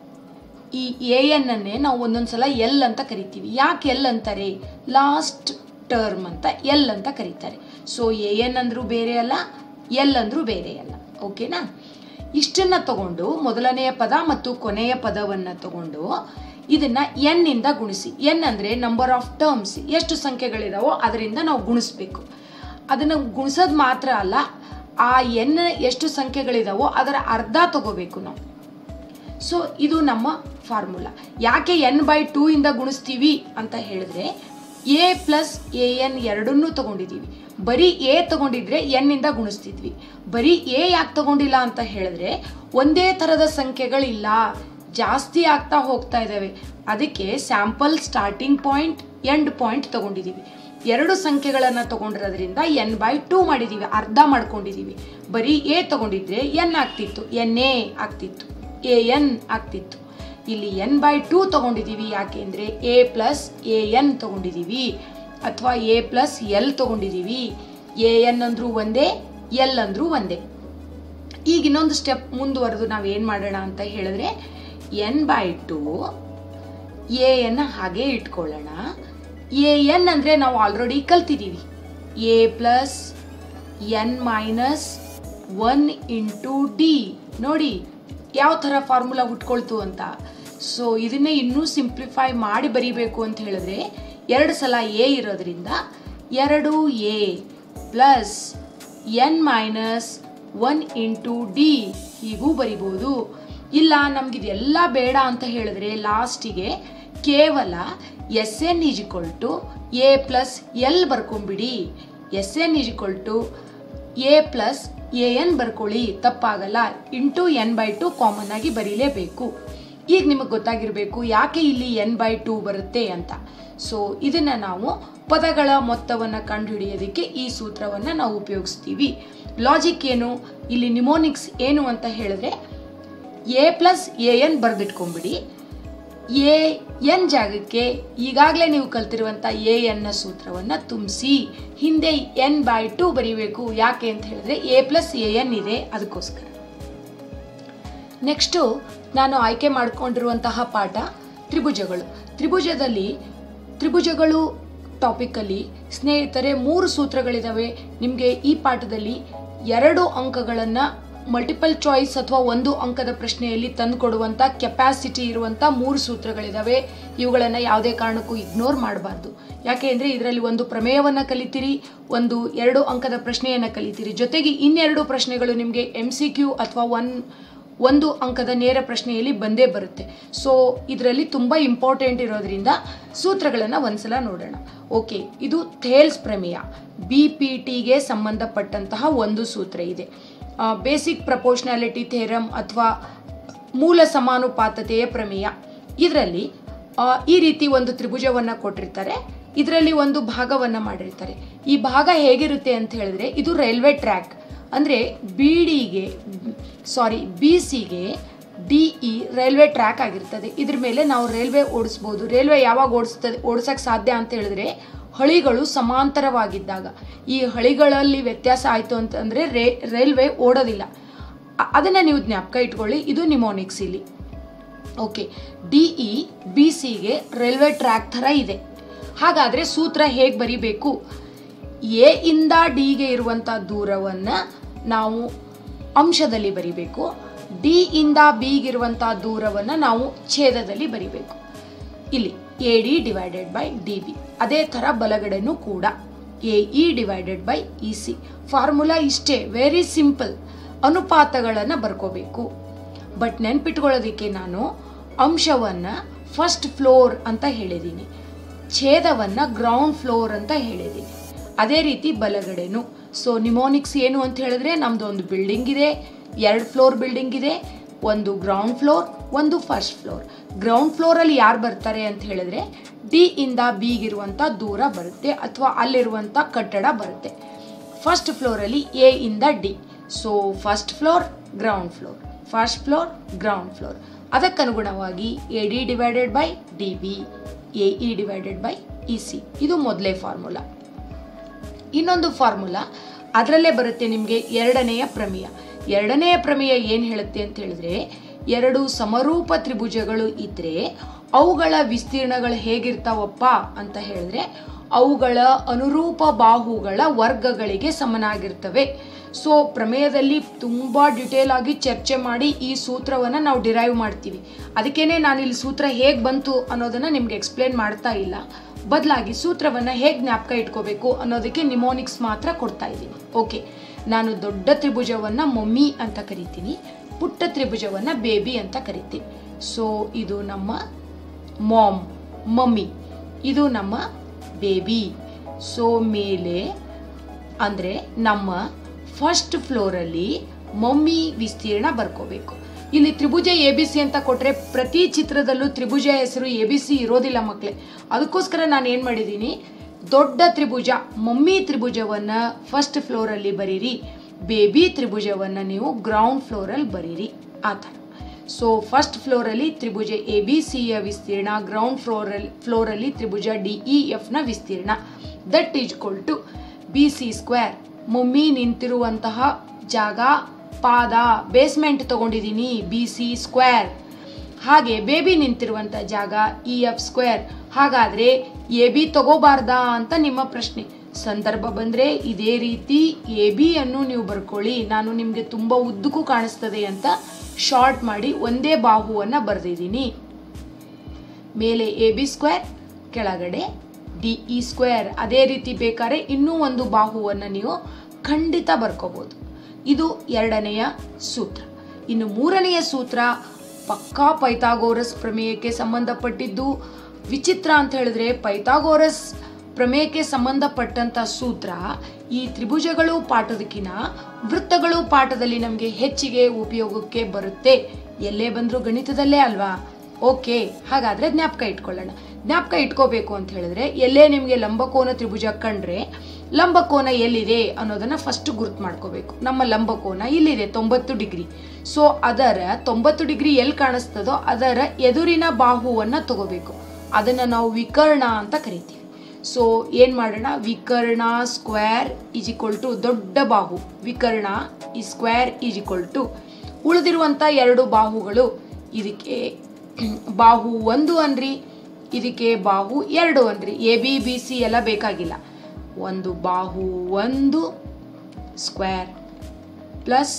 ಈ ಎ ಎನ್ ಅನ್ನೇ ನಾವು ಒಂದೊಂದ್ಸಲ ಎಲ್ ಅಂತ ಕರಿತೀವಿ ಯಾಕೆ ಎಲ್ ಅಂತಾರೆ ಲಾಸ್ಟ್ ಟರ್ಮ್ ಅಂತ ಎಲ್ ಅಂತ ಕರೀತಾರೆ ಸೊ ಎ ಎನ್ ಅಂದ್ರೂ ಬೇರೆ ಅಲ್ಲ ಎಲ್ ಅಂದ್ರೂ ಬೇರೆ ಅಲ್ಲ ಓಕೆನಾ ಇಷ್ಟನ್ನ ತಗೊಂಡು ಮೊದಲನೆಯ ಪದ ಮತ್ತು ಕೊನೆಯ ಪದವನ್ನು ತಗೊಂಡು ಇದನ್ನ ಎನ್ ಇಂದ ಗುಣಿಸಿ ಎನ್ ಅಂದ್ರೆ ನಂಬರ್ ಆಫ್ ಟರ್ಮ್ಸ್ ಎಷ್ಟು ಸಂಖ್ಯೆಗಳಿದಾವೋ ಅದರಿಂದ ನಾವು ಗುಣಿಸ್ಬೇಕು ಅದನ್ನು ಗುಣಿಸೋದು ಮಾತ್ರ ಅಲ್ಲ ಆ ಎನ್ ಎಷ್ಟು ಸಂಖ್ಯೆಗಳಿದಾವೋ ಅದರ ಅರ್ಧ ತಗೋಬೇಕು ನಾವು ಸೊ ಇದು ನಮ್ಮ ಫಾರ್ಮುಲಾ ಯಾಕೆ ಎನ್ ಬೈ ಟೂ ಇಂದ ಗುಣಿಸ್ತೀವಿ ಅಂತ ಹೇಳಿದ್ರೆ ಎ ಪ್ಲಸ್ ಎ ಎನ್ ಎರಡನ್ನೂ ತಗೊಂಡಿದ್ದೀವಿ ಬರೀ ಎ ತಗೊಂಡಿದ್ರೆ ಎನ್ ಇಂದ ಗುಣಿಸ್ತಿದ್ವಿ ಬರೀ ಎ ಯಾಕೆ ತಗೊಂಡಿಲ್ಲ ಅಂತ ಹೇಳಿದ್ರೆ ಒಂದೇ ಥರದ ಸಂಖ್ಯೆಗಳಿಲ್ಲ ಜಾಸ್ತಿ ಆಗ್ತಾ ಹೋಗ್ತಾ ಇದ್ದಾವೆ ಅದಕ್ಕೆ sample starting point end point ತಗೊಂಡಿದ್ದೀವಿ ಎರಡು ಸಂಖ್ಯೆಗಳನ್ನು ತಗೊಂಡಿರೋದ್ರಿಂದ ಎನ್ ಬೈ ಟೂ ಮಾಡಿದ್ದೀವಿ ಅರ್ಧ ಮಾಡ್ಕೊಂಡಿದ್ದೀವಿ ಬರೀ ಎ ತಗೊಂಡಿದ್ರೆ ಎನ್ ಆಗ್ತಿತ್ತು ಎನ್ ಎ ಆಗ್ತಿತ್ತು ಎ ಎನ್ ಆಗ್ತಿತ್ತು ಇಲ್ಲಿ ಎನ್ ಬೈ ಟೂ ತಗೊಂಡಿದ್ದೀವಿ ಯಾಕೆಂದರೆ ಎ ಪ್ಲಸ್ ಎ ಎನ್ ತಗೊಂಡಿದ್ದೀವಿ ಅಥವಾ ಎ ಪ್ಲಸ್ ಎಲ್ ತಗೊಂಡಿದ್ದೀವಿ ಎ ಎನ್ ಅಂದ್ರೂ ಒಂದೇ ಎಲ್ ಅಂದ್ರೂ ಒಂದೇ ಈಗ ಇನ್ನೊಂದು ಸ್ಟೆಪ್ ಮುಂದುವರೆದು ನಾವು ಏನು ಮಾಡೋಣ ಅಂತ ಹೇಳಿದ್ರೆ N by two A N ಹಾಗೆ ಇಟ್ಕೊಳ್ಳೋಣ ಎ ಎನ್ ಅಂದರೆ ನಾವು ಆಲ್ರೆಡಿ ಕಲ್ತಿದ್ದೀವಿ A plus N minus one into D ನೋಡಿ ಯಾವ ಥರ ಫಾರ್ಮುಲಾ ಹುಟ್ಕೊಳ್ತು ಅಂತ ಸೊ ಇದನ್ನೇ ಇನ್ನೂ ಸಿಂಪ್ಲಿಫೈ ಮಾಡಿ ಬರಿಬೇಕು ಅಂತ ಹೇಳಿದ್ರೆ ಎರಡು ಸಲ ಎ ಇರೋದ್ರಿಂದ ಎರಡು A plus N minus one into D ಹೀಗೂ ಬರಿಬೋದು ಇಲ್ಲ ನಮಗಿದೆಲ್ಲ ಬೇಡ ಅಂತ ಹೇಳಿದ್ರೆ ಲಾಸ್ಟಿಗೆ ಕೇವಲ S N is equal to A plus L ಬರ್ಕೊಂಬಿಡಿ S N is equal to A plus A N ಬರ್ಕೊಳ್ಳಿ ತಪ್ಪಾಗಲ್ಲ into N by two common ಆಗಿ ಬರೀಲೇಬೇಕು ಈಗ ನಿಮಗೆ ಗೊತ್ತಾಗಿರಬೇಕು ಯಾಕೆ ಇಲ್ಲಿ ಎನ್ ಬೈ ಟೂ ಬರುತ್ತೆ ಅಂತ ಸೊ ಇದನ್ನು ನಾವು ಪದಗಳ ಮೊತ್ತವನ್ನು ಕಂಡುಹಿಡಿಯೋದಕ್ಕೆ ಈ ಸೂತ್ರವನ್ನು ನಾವು ಉಪಯೋಗಿಸ್ತೀವಿ ಲಾಜಿಕ್ ಏನು ಇಲ್ಲಿ ನಿಮೋನಿಕ್ಸ್ ಏನು ಅಂತ ಹೇಳಿದ್ರೆ ಎ ಪ್ಲಸ್ ಎ ಎನ್ ಬರೆದಿಟ್ಕೊಂಬಿಡಿ ಎ ಎನ್ ಜಾಗಕ್ಕೆ ಈಗಾಗಲೇ ನೀವು ಕಲ್ತಿರುವಂಥ ಎ ಎನ್ನ ಸೂತ್ರವನ್ನು ತುಂಬಿಸಿ ಹಿಂದೆ ಎನ್ ಬೈ ಟು ಬರೀಬೇಕು ಯಾಕೆ ಅಂತ ಹೇಳಿದ್ರೆ ಎ ಪ್ಲಸ್ ಎ ಎನ್ ಇದೆ ಅದಕ್ಕೋಸ್ಕರ ನೆಕ್ಸ್ಟು ನಾನು ಆಯ್ಕೆ ಮಾಡಿಕೊಂಡಿರುವಂತಹ ಪಾಠ ತ್ರಿಭುಜಗಳು ತ್ರಿಭುಜದಲ್ಲಿ ತ್ರಿಭುಜಗಳು ಟಾಪಿಕಲ್ಲಿ ಸ್ನೇಹಿತರೆ ಮೂರು ಸೂತ್ರಗಳಿದ್ದಾವೆ ನಿಮಗೆ ಈ ಪಾಠದಲ್ಲಿ ಎರಡು ಅಂಕಗಳನ್ನು ಮಲ್ಟಿಪಲ್ ಚಾಯ್ಸ್ ಅಥವಾ ಒಂದು ಅಂಕದ ಪ್ರಶ್ನೆಯಲ್ಲಿ ತಂದುಕೊಡುವಂಥ ಕೆಪಾಸಿಟಿ ಇರುವಂಥ ಮೂರು ಸೂತ್ರಗಳಿದ್ದಾವೆ ಇವುಗಳನ್ನು ಯಾವುದೇ ಕಾರಣಕ್ಕೂ ಇಗ್ನೋರ್ ಮಾಡಬಾರ್ದು ಯಾಕೆ ಅಂದರೆ ಇದರಲ್ಲಿ ಒಂದು ಪ್ರಮೇಯವನ್ನು ಕಲಿತೀರಿ ಒಂದು ಎರಡು ಅಂಕದ ಪ್ರಶ್ನೆಯನ್ನು ಕಲಿತೀರಿ ಜೊತೆಗೆ ಇನ್ನೆರಡು ಪ್ರಶ್ನೆಗಳು ನಿಮಗೆ ಎಮ್ ಸಿ ಕ್ಯೂ ಅಥವಾ ಒನ್ ಒಂದು ಅಂಕದ ನೇರ ಪ್ರಶ್ನೆಯಲ್ಲಿ ಬಂದೇ ಬರುತ್ತೆ ಸೊ ಇದರಲ್ಲಿ ತುಂಬ ಇಂಪಾರ್ಟೆಂಟ್ ಇರೋದ್ರಿಂದ ಸೂತ್ರಗಳನ್ನು ಒಂದ್ಸಲ ನೋಡೋಣ ಓಕೆ ಇದು ಥೇಲ್ಸ್ ಪ್ರಮೇಯ ಬಿ ಪಿ ಟಿಗೆ ಸಂಬಂಧಪಟ್ಟಂತಹ ಒಂದು ಸೂತ್ರ ಇದೆ ಬೇಸಿಕ್ ಪ್ರಪೋರ್ಷನಾಲಿಟಿ ಥೇರಮ್ ಅಥವಾ ಮೂಲ ಸಮಾನುಪಾತತೆಯ ಪ್ರಮೇಯ ಇದರಲ್ಲಿ ಈ ರೀತಿ ಒಂದು ತ್ರಿಭುಜವನ್ನು ಕೊಟ್ಟಿರ್ತಾರೆ ಇದರಲ್ಲಿ ಒಂದು ಭಾಗವನ್ನು ಮಾಡಿರ್ತಾರೆ ಈ ಭಾಗ ಹೇಗಿರುತ್ತೆ ಅಂತ ಹೇಳಿದ್ರೆ ಇದು ರೈಲ್ವೆ ಟ್ರ್ಯಾಕ್ ಅಂದರೆ ಬಿ ಡಿಗೆ ಸಾರಿ ಬಿ ಸಿಗೆ ಡಿ ಇ ರೈಲ್ವೆ ಟ್ರ್ಯಾಕ್ ಆಗಿರ್ತದೆ ಇದ್ರ ಮೇಲೆ ನಾವು ರೈಲ್ವೆ ಓಡಿಸ್ಬೋದು ರೈಲ್ವೆ ಯಾವಾಗ ಓಡಿಸ್ತದೆ ಓಡಿಸೋಕ್ಕೆ ಸಾಧ್ಯ ಅಂತ ಹೇಳಿದ್ರೆ ಹಳಿಗಳು ಸಮಾಂತರವಾಗಿದ್ದಾಗ ಈ ಹಳಿಗಳಲ್ಲಿ ವ್ಯತ್ಯಾಸ ಆಯಿತು ಅಂತಂದರೆ ರೇ ರೈಲ್ವೆ ಓಡೋದಿಲ್ಲ ಅದನ್ನು ನೀವು ಜ್ಞಾಪಕ ಇಟ್ಕೊಳ್ಳಿ ಇದು ನಿಮೋನಿಕ್ಸ್ ಇಲ್ಲಿ ಓಕೆ ಡಿ ಇ ಬಿ ಸಿಗೆ ರೈಲ್ವೆ ಟ್ರ್ಯಾಕ್ ಥರ ಇದೆ ಹಾಗಾದರೆ ಸೂತ್ರ ಹೇಗೆ ಬರಿಬೇಕು ಎ ಇಂದ ಡಿಗೆ ಇರುವಂಥ ದೂರವನ್ನು ನಾವು ಅಂಶದಲ್ಲಿ ಬರಿಬೇಕು ಡಿ ಇಂದ ಬಿಗಿರುವಂಥ ದೂರವನ್ನು ನಾವು ಛೇದದಲ್ಲಿ ಬರಿಬೇಕು ಇಲ್ಲಿ A D divided by D B ಅದೇ ಥರ ಬಲಗಡೆನೂ ಕೂಡ A E divided by E C formula ಇಷ್ಟೇ ವೆರಿ ಸಿಂಪಲ್ ಅನುಪಾತಗಳನ್ನು ಬರ್ಕೋಬೇಕು ಬಟ್ ನೆನ್ಪಿಟ್ಕೊಳ್ಳೋದಕ್ಕೆ ನಾನು ಅಂಶವನ್ನು ಫಸ್ಟ್ ಫ್ಲೋರ್ ಅಂತ ಹೇಳಿದ್ದೀನಿ ಛೇದವನ್ನು ಗ್ರೌಂಡ್ ಫ್ಲೋರ್ ಅಂತ ಹೇಳಿದ್ದೀನಿ ಅದೇ ರೀತಿ ಬಲಗಡೆನು ಸೊ ನಿಮೋನಿಕ್ಸ್ ಏನು ಅಂತ ಹೇಳಿದ್ರೆ ನಮ್ಮದು ಒಂದು ಬಿಲ್ಡಿಂಗ್ ಇದೆ ಎರಡು ಫ್ಲೋರ್ ಬಿಲ್ಡಿಂಗ್ ಇದೆ ಒಂದು ಗ್ರೌಂಡ್ ಫ್ಲೋರ್ ಒಂದು ಫಸ್ಟ್ ಫ್ಲೋರ್ ಗ್ರೌಂಡ್ ಫ್ಲೋರಲ್ಲಿ ಯಾರು ಬರ್ತಾರೆ ಅಂತ ಹೇಳಿದ್ರೆ ಡಿ ಇಂದ ಬಿಗಿರುವಂಥ ದೂರ ಬರುತ್ತೆ ಅಥವಾ ಅಲ್ಲಿರುವಂಥ ಕಟ್ಟಡ ಬರುತ್ತೆ ಫಸ್ಟ್ ಫ್ಲೋರಲ್ಲಿ ಎ ಇಂದ D so first floor ground floor first floor ground floor ಅದಕ್ಕನುಗುಣವಾಗಿ A D divided by D B A E divided by E C ಇದು ಮೊದಲೇ ಫಾರ್ಮುಲಾ ಇನ್ನೊಂದು ಫಾರ್ಮುಲಾ ಅದರಲ್ಲೇ ಬರುತ್ತೆ ನಿಮಗೆ ಎರಡನೆಯ ಪ್ರಮೇಯ ಎರಡನೆಯ ಪ್ರಮೇಯ ಏನು ಹೇಳುತ್ತೆ ಅಂತ ಹೇಳಿದ್ರೆ ಎರಡು ಸಮರೂಪ ತ್ರಿಭುಜಗಳು ಇದ್ರೆ ಅವುಗಳ ವಿಸ್ತೀರ್ಣಗಳು ಹೇಗಿರ್ತಾವಪ್ಪ ಅಂತ ಹೇಳಿದ್ರೆ ಅವುಗಳ ಅನುರೂಪ ಬಾಹುಗಳ ವರ್ಗಗಳಿಗೆ ಸಮನಾಗಿರ್ತವೆ ಸೊ ಪ್ರಮೇಯದಲ್ಲಿ ತುಂಬ ಡಿಟೇಲ್ ಆಗಿ ಚರ್ಚೆ ಮಾಡಿ ಈ ಸೂತ್ರವನ್ನು ನಾವು ಡಿರೈವ್ ಮಾಡ್ತೀವಿ ಅದಕ್ಕೇನೆ ನಾನು ಇಲ್ಲಿ ಸೂತ್ರ ಹೇಗೆ ಬಂತು ಅನ್ನೋದನ್ನು ನಿಮ್ಗೆ ಎಕ್ಸ್ಪ್ಲೇನ್ ಮಾಡ್ತಾ ಇಲ್ಲ ಬದಲಾಗಿ ಸೂತ್ರವನ್ನು ಹೇಗೆ ಜ್ಞಾಪಕ ಇಟ್ಕೋಬೇಕು ಅನ್ನೋದಕ್ಕೆ ನಿಮೋನಿಕ್ಸ್ ಮಾತ್ರ ಕೊಡ್ತಾ ಇದ್ದೀನಿ ಓಕೆ ನಾನು ದೊಡ್ಡ ತ್ರಿಭುಜವನ್ನು ಮಮ್ಮಿ ಅಂತ ಕರಿತೀನಿ ಪುಟ್ಟ ತ್ರಿಭುಜವನ್ನು ಬೇಬಿ ಅಂತ ಕರಿತೀನಿ ಸೊ ಇದು ನಮ್ಮ ಮಾಮ್ ಮಮ್ಮಿ ಇದು ನಮ್ಮ ಬೇಬಿ ಸೊ ಮೇಲೆ ಅಂದರೆ ನಮ್ಮ ಫಸ್ಟ್ ಫ್ಲೋರಲ್ಲಿ ಮಮ್ಮಿ ವಿಸ್ತೀರ್ಣ ಬರ್ಕೋಬೇಕು ಇಲ್ಲಿ ತ್ರಿಭುಜ ಎ ಬಿ ಸಿ ಅಂತ ಕೊಟ್ಟರೆ ಪ್ರತಿ ಚಿತ್ರದಲ್ಲೂ ತ್ರಿಭುಜ ಹೆಸರು ಎ ಬಿ ಸಿ ಇರೋದಿಲ್ಲ ಮಕ್ಕಳೇ ಅದಕ್ಕೋಸ್ಕರ ನಾನು ಏನು ಮಾಡಿದ್ದೀನಿ ದೊಡ್ಡ ತ್ರಿಭುಜ ಮಮ್ಮಿ ತ್ರಿಭುಜವನ್ನು ಫಸ್ಟ್ ಫ್ಲೋರಲ್ಲಿ ಬರೀರಿ ಬೇಬಿ ತ್ರಿಭುಜವನ್ನು ನೀವು ಗ್ರೌಂಡ್ ಫ್ಲೋರಲ್ಲಿ ಬರೀರಿ ಆ ಥರ ಸೊ ಫಸ್ಟ್ ಫ್ಲೋರಲ್ಲಿ ತ್ರಿಭುಜ ಎ ಬಿ ಸಿಯ ವಿಸ್ತೀರ್ಣ ಗ್ರೌಂಡ್ ಫ್ಲೋರಲ್ಲಿ ಫ್ಲೋರಲ್ಲಿ ತ್ರಿಭುಜ ಡಿ ಇ ಎಫ್ನ ವಿಸ್ತೀರ್ಣ that is equal to B C square mummy ನಿಂತಿರುವಂತಹ ಜಾಗ ಪಾದ ಬೇಸ್ಮೆಂಟ್ ತಗೊಂಡಿದ್ದೀನಿ ಬಿ ಸಿ ಸ್ಕ್ವೇರ್ ಹಾಗೆ ಬೇಬಿ ನಿಂತಿರುವಂಥ ಜಾಗ ಇ ಎಫ್ ಸ್ಕ್ವೇರ್ ಹಾಗಾದರೆ ಎ ಬಿ ತಗೋಬಾರ್ದಾ ಅಂತ ನಿಮ್ಮ ಪ್ರಶ್ನೆ ಸಂದರ್ಭ ಬಂದರೆ ಇದೇ ರೀತಿ ಎ ಬಿ ಅನ್ನು ನೀವು ಬರ್ಕೊಳ್ಳಿ ನಾನು ನಿಮಗೆ ತುಂಬ ಉದ್ದಕ್ಕೂ ಕಾಣಿಸ್ತದೆ ಅಂತ ಶಾರ್ಟ್ ಮಾಡಿ ಒಂದೇ ಬಾಹುವನ್ನು ಬರೆದಿದ್ದೀನಿ ಮೇಲೆ ಎ ಬಿ ಸ್ಕ್ವೇರ್ ಕೆಳಗಡೆ ಡಿ ಇ ಸ್ಕ್ವೇರ್ ಅದೇ ರೀತಿ ಬೇಕಾದ್ರೆ ಇನ್ನೂ ಒಂದು ಬಾಹುವನ್ನು ನೀವು ಖಂಡಿತ ಬರ್ಕೋಬೋದು ಇದು ಎರಡನೆಯ ಸೂತ್ರ ಇನ್ನು ಮೂರನೆಯ ಸೂತ್ರ ಪಕ್ಕಾ ಪೈಥಾಗೋರಸ್ ಪ್ರಮೇಯಕ್ಕೆ ಸಂಬಂಧಪಟ್ಟಿದ್ದು ವಿಚಿತ್ರ ಅಂತ ಹೇಳಿದ್ರೆ ಪೈಥಾಗೋರಸ್ ಪ್ರಮೇಯಕ್ಕೆ ಸಂಬಂಧಪಟ್ಟಂಥ ಸೂತ್ರ ಈ ತ್ರಿಭುಜಗಳು ಪಾಠದಕ್ಕಿಂತ ವೃತ್ತಗಳು ಪಾಠದಲ್ಲಿ ನಮಗೆ ಹೆಚ್ಚಿಗೆ ಉಪಯೋಗಕ್ಕೆ ಬರುತ್ತೆ ಎಲ್ಲೇ ಬಂದರೂ ಗಣಿತದಲ್ಲೇ ಅಲ್ವಾ ಓಕೆ ಹಾಗಾದರೆ ಜ್ಞಾಪಕ ಇಟ್ಕೊಳ್ಳೋಣ ಜ್ಞಾಪಕ ಇಟ್ಕೋಬೇಕು ಅಂತ ಹೇಳಿದ್ರೆ ಎಲ್ಲೇ ನಿಮಗೆ ಲಂಬಕೋನ ತ್ರಿಭುಜ ಕಂಡ್ರೆ ಲಂಬಕೋನ ಎಲ್ಲಿದೆ ಅನ್ನೋದನ್ನ ಫಸ್ಟ್ ಗುರುತು ಮಾಡ್ಕೋಬೇಕು ನಮ್ಮ ಲಂಬಕೋನ ಇಲ್ಲಿದೆ ತೊಂಬತ್ತು ಡಿಗ್ರಿ ಸೊ ಅದರ ತೊಂಬತ್ತು ಡಿಗ್ರಿ ಎಲ್ಲಿ ಕಾಣಿಸ್ತದೋ ಅದರ ಎದುರಿನ ಬಾಹುವನ್ನು ತಗೋಬೇಕು ಅದನ್ನು ನಾವು ವಿಕರ್ಣ ಅಂತ ಕರಿತೀವಿ ಸೊ ಏನು ಮಾಡೋಣ ವಿಕರ್ಣ ಸ್ಕ್ವೇರ್ ಈಸ್ ಈಕ್ವಲ್ ಟು ದೊಡ್ಡ ಬಾಹು ವಿಕರ್ಣ ಈ ಸ್ಕ್ವೇರ್ ಈಸ್ ಈಕ್ವಲ್ ಟು ಉಳಿದಿರುವಂಥ ಎರಡು ಬಾಹುಗಳು ಇದಕ್ಕೆ ಬಾಹು ಒಂದು ಅನ್ರಿ ಇದಕ್ಕೆ ಬಾಹು ಎರಡು ಅನ್ರಿ ಎ ಬಿ ಬಿ ಸಿ ಎಲ್ಲ ಬೇಕಾಗಿಲ್ಲ ಒಂದು ಬಾಹು ಒಂದು ಸ್ಕ್ವೇರ್ ಪ್ಲಸ್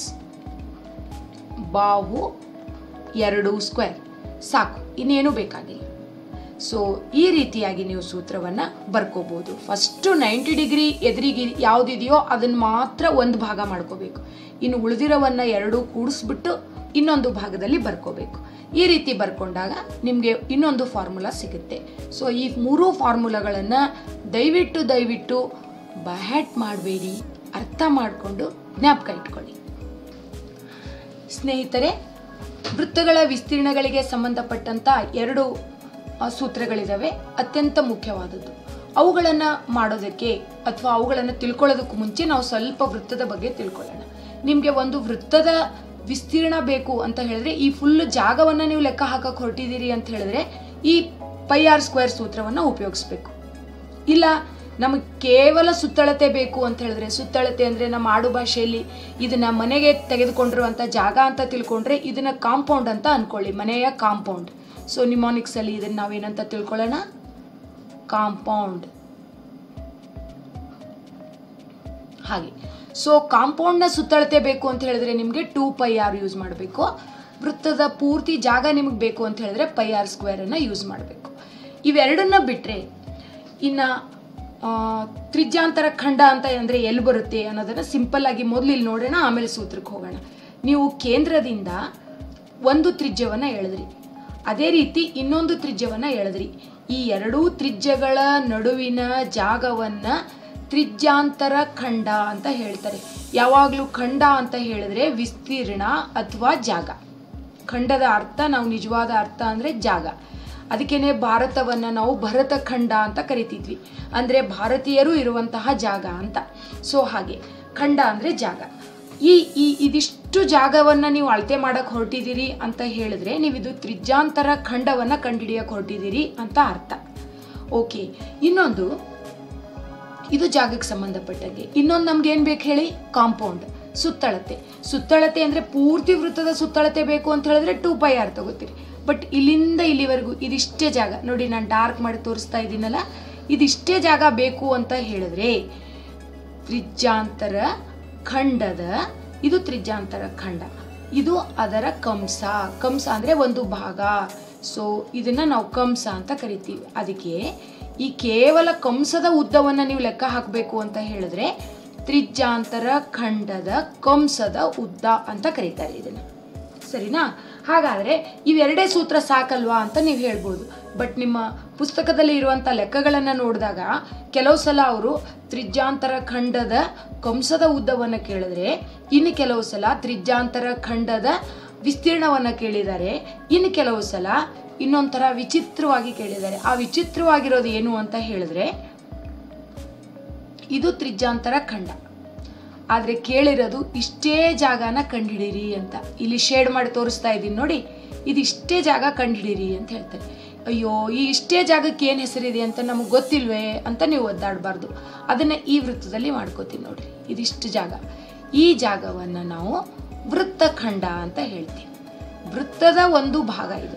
ಬಾಹು ಎರಡು ಸ್ಕ್ವೇರ್ ಸಾಕು ಇನ್ನೇನು ಬೇಕಾಗಿಲ್ಲ ಸೊ ಈ ರೀತಿಯಾಗಿ ನೀವು ಸೂತ್ರವನ್ನು ಬರ್ಕೋಬೋದು ಫಸ್ಟು ನೈಂಟಿ ಡಿಗ್ರಿ ಎದುರಿಗೆ ಯಾವುದಿದೆಯೋ ಅದನ್ನು ಮಾತ್ರ ಒಂದು ಭಾಗ ಮಾಡ್ಕೋಬೇಕು ಇನ್ನು ಉಳಿದಿರೋವನ್ನು ಎರಡೂ ಕೂಡಿಸ್ಬಿಟ್ಟು ಇನ್ನೊಂದು ಭಾಗದಲ್ಲಿ ಬರ್ಕೋಬೇಕು ಈ ರೀತಿ ಬರ್ಕೊಂಡಾಗ ನಿಮಗೆ ಇನ್ನೊಂದು ಫಾರ್ಮುಲಾ ಸಿಗುತ್ತೆ ಸೊ ಈ ಮೂರೂ ಫಾರ್ಮುಲಾಗಳನ್ನು ದಯವಿಟ್ಟು ದಯವಿಟ್ಟು ಬಹ್ಯಾಟ್ ಮಾಡಬೇಡಿ ಅರ್ಥ ಮಾಡಿಕೊಂಡು ಜ್ಞಾಪಕ ಇಟ್ಕೊಳ್ಳಿ ಸ್ನೇಹಿತರೆ ವೃತ್ತಗಳ ವಿಸ್ತೀರ್ಣಗಳಿಗೆ ಸಂಬಂಧಪಟ್ಟಂತ ಎರಡು ಆ, ಸೂತ್ರಗಳಿದಾವೆ ಅತ್ಯಂತ ಮುಖ್ಯವಾದದ್ದು ಅವುಗಳನ್ನು ಮಾಡೋದಕ್ಕೆ ಅಥವಾ ಅವುಗಳನ್ನು ತಿಳ್ಕೊಳ್ಳೋದಕ್ಕೂ ಮುಂಚೆ ನಾವು ಸ್ವಲ್ಪ ವೃತ್ತದ ಬಗ್ಗೆ ತಿಳ್ಕೊಳ್ಳೋಣ ನಿಮಗೆ ಒಂದು ವೃತ್ತದ ವಿಸ್ತೀರ್ಣ ಬೇಕು ಅಂತ ಹೇಳಿದ್ರೆ ಈ ಫುಲ್ ಜಾಗವನ್ನು ನೀವು ಲೆಕ್ಕ ಹಾಕಕ್ಕೆ ಹೊರಟಿದ್ದೀರಿ ಅಂತ ಹೇಳಿದ್ರೆ ಈ ಪೈ ಆರ್ ಸ್ಕ್ವೇರ್ ಸೂತ್ರವನ್ನು ಉಪಯೋಗಿಸ್ಬೇಕು ಇಲ್ಲ ನಮಗೆ ಕೇವಲ ಸುತ್ತಳತೆ ಬೇಕು ಅಂತ ಹೇಳಿದ್ರೆ ಸುತ್ತಳತೆ ಅಂದರೆ ನಮ್ಮ ಆಡು ಭಾಷೆಯಲ್ಲಿ ಇದನ್ನ ಮನೆಗೆ ತೆಗೆದುಕೊಂಡಿರುವಂಥ ಜಾಗ ಅಂತ ತಿಳ್ಕೊಂಡ್ರೆ ಇದನ್ನ ಕಾಂಪೌಂಡ್ ಅಂತ ಅನ್ಕೊಳ್ಳಿ ಮನೆಯ ಕಾಂಪೌಂಡ್ ಸೊ ನಿಮಾನಿಕ್ಸಲ್ಲಿ ಇದನ್ನು ನಾವೇನಂತ ತಿಳ್ಕೊಳ್ಳೋಣ ಕಾಂಪೌಂಡ್ ಹಾಗೆ ಸೊ ಕಾಂಪೌಂಡ್ನ ಸುತ್ತಳತೆ ಬೇಕು ಅಂತ ಹೇಳಿದ್ರೆ ನಿಮಗೆ ಟೂ ಪೈ ಆರ್ ಯೂಸ್ ಮಾಡಬೇಕು ವೃತ್ತದ ಪೂರ್ತಿ ಜಾಗ ನಿಮಗೆ ಬೇಕು ಅಂತ ಹೇಳಿದ್ರೆ ಪೈ ಆರ್ ಸ್ಕ್ವೇರನ್ನು ಯೂಸ್ ಮಾಡಬೇಕು ಇವೆರಡನ್ನ ಬಿಟ್ಟರೆ ಇನ್ನು ತ್ರಿಜ್ಯಾಂತರ ಖಂಡ ಅಂತ ಅಂದರೆ ಎಲ್ಲಿ ಬರುತ್ತೆ ಅನ್ನೋದನ್ನು ಸಿಂಪಲ್ ಆಗಿ ಮೊದಲು ಇಲ್ಲಿ ನೋಡೋಣ ಆಮೇಲೆ ಸೂತ್ರಕ್ಕೆ ಹೋಗೋಣ ನೀವು ಕೇಂದ್ರದಿಂದ ಒಂದು ತ್ರಿಜ್ಯವನ್ನು ಎಳೆದ್ರಿ ಅದೇ ರೀತಿ ಇನ್ನೊಂದು ತ್ರಿಜ್ಯವನ್ನು ಎಳೆದ್ರಿ ಈ ಎರಡೂ ತ್ರಿಜ್ಯಗಳ ನಡುವಿನ ಜಾಗವನ್ನು ತ್ರಿಜ್ಯಾಂತರ ಖಂಡ ಅಂತ ಹೇಳ್ತಾರೆ ಯಾವಾಗಲೂ ಖಂಡ ಅಂತ ಹೇಳಿದ್ರೆ ವಿಸ್ತೀರ್ಣ ಅಥವಾ ಜಾಗ ಖಂಡದ ಅರ್ಥ ನಾವು ನಿಜವಾದ ಅರ್ಥ ಅಂದರೆ ಜಾಗ ಅದಕ್ಕೇನೆ ಭಾರತವನ್ನು ನಾವು ಭರತ ಖಂಡ ಅಂತ ಕರಿತಿದ್ವಿ ಅಂದರೆ ಭಾರತೀಯರು ಇರುವಂತಹ ಜಾಗ ಅಂತ ಸೊ ಹಾಗೆ ಖಂಡ ಅಂದರೆ ಜಾಗ ಈ ಈ ಇದಿಷ್ಟು ಜಾಗವನ್ನು ನೀವು ಅಳತೆ ಮಾಡಕ್ಕೆ ಹೊರಟಿದ್ದೀರಿ ಅಂತ ಹೇಳಿದ್ರೆ ನೀವು ಇದು ತ್ರಿಜ್ಯಾಂತರ ಖಂಡವನ್ನು ಕಂಡುಹಿಡಿಯಕ್ಕೆ ಹೊರಟಿದ್ದೀರಿ ಅಂತ ಅರ್ಥ ಓಕೆ ಇನ್ನೊಂದು ಇದು ಜಾಗಕ್ಕೆ ಸಂಬಂಧಪಟ್ಟಂಗೆ ಇನ್ನೊಂದು ನಮ್ಗೆ ಏನು ಬೇಕು ಹೇಳಿ ಕಾಂಪೌಂಡ್ ಸುತ್ತಳತೆ ಸುತ್ತಳತೆ ಅಂದರೆ ಪೂರ್ತಿ ವೃತ್ತದ ಸುತ್ತಳತೆ ಬೇಕು ಅಂತ ಹೇಳಿದ್ರೆ ಟೂ ಪೈ ಆರ್ ತಗೋತೀರಿ ಬಟ್ ಇಲ್ಲಿಂದ ಇಲ್ಲಿವರೆಗೂ ಇದಿಷ್ಟೇ ಜಾಗ ನೋಡಿ ನಾನು ಡಾರ್ಕ್ ಮಾಡಿ ತೋರಿಸ್ತಾ ಇದ್ದೀನಲ್ಲ ಇದಿಷ್ಟೇ ಜಾಗ ಬೇಕು ಅಂತ ಹೇಳಿದ್ರೆ ತ್ರಿಜ್ಯಾಂತರ ಖಂಡದ ಇದು ತ್ರಿಜ್ಯಾಂತರ ಖಂಡ ಇದು ಅದರ ಕಂಸ ಕಂಸ ಅಂದರೆ ಒಂದು ಭಾಗ ಸೊ ಇದನ್ನ ನಾವು ಕಂಸ ಅಂತ ಕರಿತೀವಿ ಅದಕ್ಕೆ ಈ ಕೇವಲ ಕಂಸದ ಉದ್ದವನ್ನು ನೀವು ಲೆಕ್ಕ ಹಾಕಬೇಕು ಅಂತ ಹೇಳಿದ್ರೆ ತ್ರಿಜ್ಯಾಂತರ ಖಂಡದ ಕಂಸದ ಉದ್ದ ಅಂತ ಕರೀತಾರೆ ಇದನ್ನು ಸರಿನಾ ಹಾಗಾದರೆ ಇವೆರಡೇ ಸೂತ್ರ ಸಾಕಲ್ವಾ ಅಂತ ನೀವು ಹೇಳ್ಬೋದು ಬಟ್ ನಿಮ್ಮ ಪುಸ್ತಕದಲ್ಲಿ ಇರುವಂಥ ಲೆಕ್ಕಗಳನ್ನು ನೋಡಿದಾಗ ಕೆಲವು ಸಲ ಅವರು ತ್ರಿಜ್ಯಾಂತರ ಖಂಡದ ಕಂಸದ ಉದ್ದವನ್ನು ಕೇಳಿದ್ರೆ ಇನ್ನು ಕೆಲವು ಸಲ ತ್ರಿಜ್ಯಾಂತರ ಖಂಡದ ವಿಸ್ತೀರ್ಣವನ್ನು ಕೇಳಿದ್ದಾರೆ ಇನ್ನು ಕೆಲವು ಸಲ ಇನ್ನೊಂಥರ ವಿಚಿತ್ರವಾಗಿ ಕೇಳಿದ್ದಾರೆ ಆ ವಿಚಿತ್ರವಾಗಿರೋದು ಏನು ಅಂತ ಹೇಳಿದ್ರೆ ಇದು ತ್ರಿಜ್ಯಾಂತರ ಖಂಡ ಆದರೆ ಕೇಳಿರೋದು ಇಷ್ಟೇ ಜಾಗನ ಕಂಡುಹಿಡೀರಿ ಅಂತ ಇಲ್ಲಿ ಶೇಡ್ ಮಾಡಿ ತೋರಿಸ್ತಾ ಇದ್ದೀನಿ ನೋಡಿ ಇದು ಇಷ್ಟೇ ಜಾಗ ಕಂಡುಹಿಡೀರಿ ಅಂತ ಹೇಳ್ತಾರೆ ಅಯ್ಯೋ ಈ ಇಷ್ಟೇ ಜಾಗಕ್ಕೆ ಏನು ಹೆಸರಿದೆ ಅಂತ ನಮಗೆ ಗೊತ್ತಿಲ್ವೇ ಅಂತ ನೀವು ಒದ್ದಾಡಬಾರ್ದು ಅದನ್ನು ಈ ವೃತ್ತದಲ್ಲಿ ಮಾಡ್ಕೋತೀವಿ ನೋಡ್ರಿ ಇದಿಷ್ಟು ಜಾಗ ಈ ಜಾಗವನ್ನು ನಾವು ವೃತ್ತಖಂಡ ಅಂತ ಹೇಳ್ತೀವಿ ವೃತ್ತದ ಒಂದು ಭಾಗ ಇದು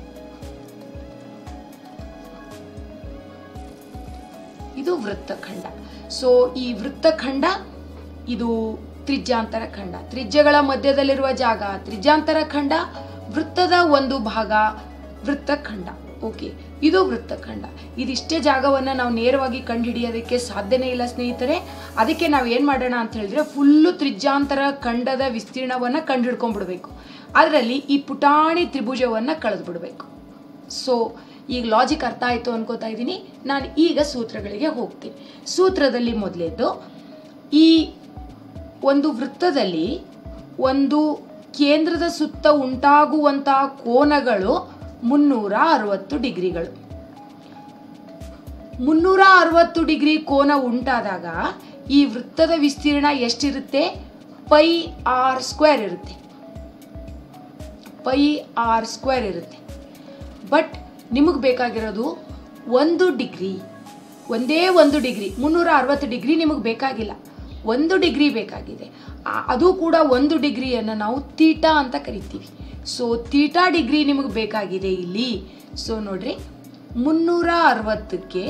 ಇದು ವೃತ್ತಖಂಡ ಸೊ ಈ ವೃತ್ತಖಂಡ ಇದು ತ್ರಿಜ್ಯಾಂತರ ಖಂಡ ತ್ರಿಜ್ಯಗಳ ಮಧ್ಯದಲ್ಲಿರುವ ಜಾಗ ತ್ರಿಜ್ಯಾಂತರ ಖಂಡ ವೃತ್ತದ ಒಂದು ಭಾಗ ವೃತ್ತಖಂಡ ಓಕೆ ಇದು ವೃತ್ತಖಂಡ ಇದಿಷ್ಟೇ ಜಾಗವನ್ನು ನಾವು ನೇರವಾಗಿ ಕಂಡುಹಿಡಿಯೋದಕ್ಕೆ ಸಾಧ್ಯನೇ ಇಲ್ಲ ಸ್ನೇಹಿತರೆ ಅದಕ್ಕೆ ನಾವು ಏನು ಮಾಡೋಣ ಅಂತ ಹೇಳಿದ್ರೆ ಫುಲ್ಲು ತ್ರಿಜ್ಯಾಂತರ ಖಂಡದ ವಿಸ್ತೀರ್ಣವನ್ನು ಕಂಡುಹಿಡ್ಕೊಂಡ್ಬಿಡ್ಬೇಕು ಅದರಲ್ಲಿ ಈ ಪುಟಾಣಿ ತ್ರಿಭುಜವನ್ನು ಕಳೆದ್ಬಿಡ್ಬೇಕು ಸೊ ಈಗ ಲಾಜಿಕ್ ಅರ್ಥ ಆಯಿತು ಅನ್ಕೋತಾ ಇದ್ದೀನಿ ನಾನು ಈಗ ಸೂತ್ರಗಳಿಗೆ ಹೋಗ್ತೀನಿ ಸೂತ್ರದಲ್ಲಿ ಮೊದಲೇದು ಈ ಒಂದು ವೃತ್ತದಲ್ಲಿ ಒಂದು ಕೇಂದ್ರದ ಸುತ್ತ ಉಂಟಾಗುವಂತಹ ಕೋನಗಳು ಮುನ್ನೂರ ಅರವತ್ತು ಡಿಗ್ರಿಗಳು ಮುನ್ನೂರ ಅರವತ್ತು ಡಿಗ್ರಿ ಕೋನ ಉಂಟಾದಾಗ ಈ ವೃತ್ತದ ವಿಸ್ತೀರ್ಣ ಎಷ್ಟಿರುತ್ತೆ ಪೈ ಆರ್ ಸ್ಕ್ವೇರ್ ಇರುತ್ತೆ ಪೈ ಆರ್ ಸ್ಕ್ವೇರ್ ಇರುತ್ತೆ ಬಟ್ ನಿಮಗೆ ಬೇಕಾಗಿರೋದು ಒಂದು ಡಿಗ್ರಿ ಒಂದೇ ಒಂದು ಡಿಗ್ರಿ ಮುನ್ನೂರ ಅರವತ್ತು ಡಿಗ್ರಿ ನಿಮಗೆ ಬೇಕಾಗಿಲ್ಲ ಒಂದು ಡಿಗ್ರಿ ಬೇಕಾಗಿದೆ ಆ- ಅದು ಕೂಡ ಒಂದು ಡಿಗ್ರಿಯನ್ನು ನಾವು ತೀಟಾ ಅಂತ ಕರಿತೀವಿ ಸೊ ತೀಟಾ ಡಿಗ್ರಿ ನಿಮಗೆ ಬೇಕಾಗಿದೆ ಇಲ್ಲಿ ಸೊ ನೋಡ್ರಿ ಮುನ್ನೂರ ಅರವತ್ತಕ್ಕೆ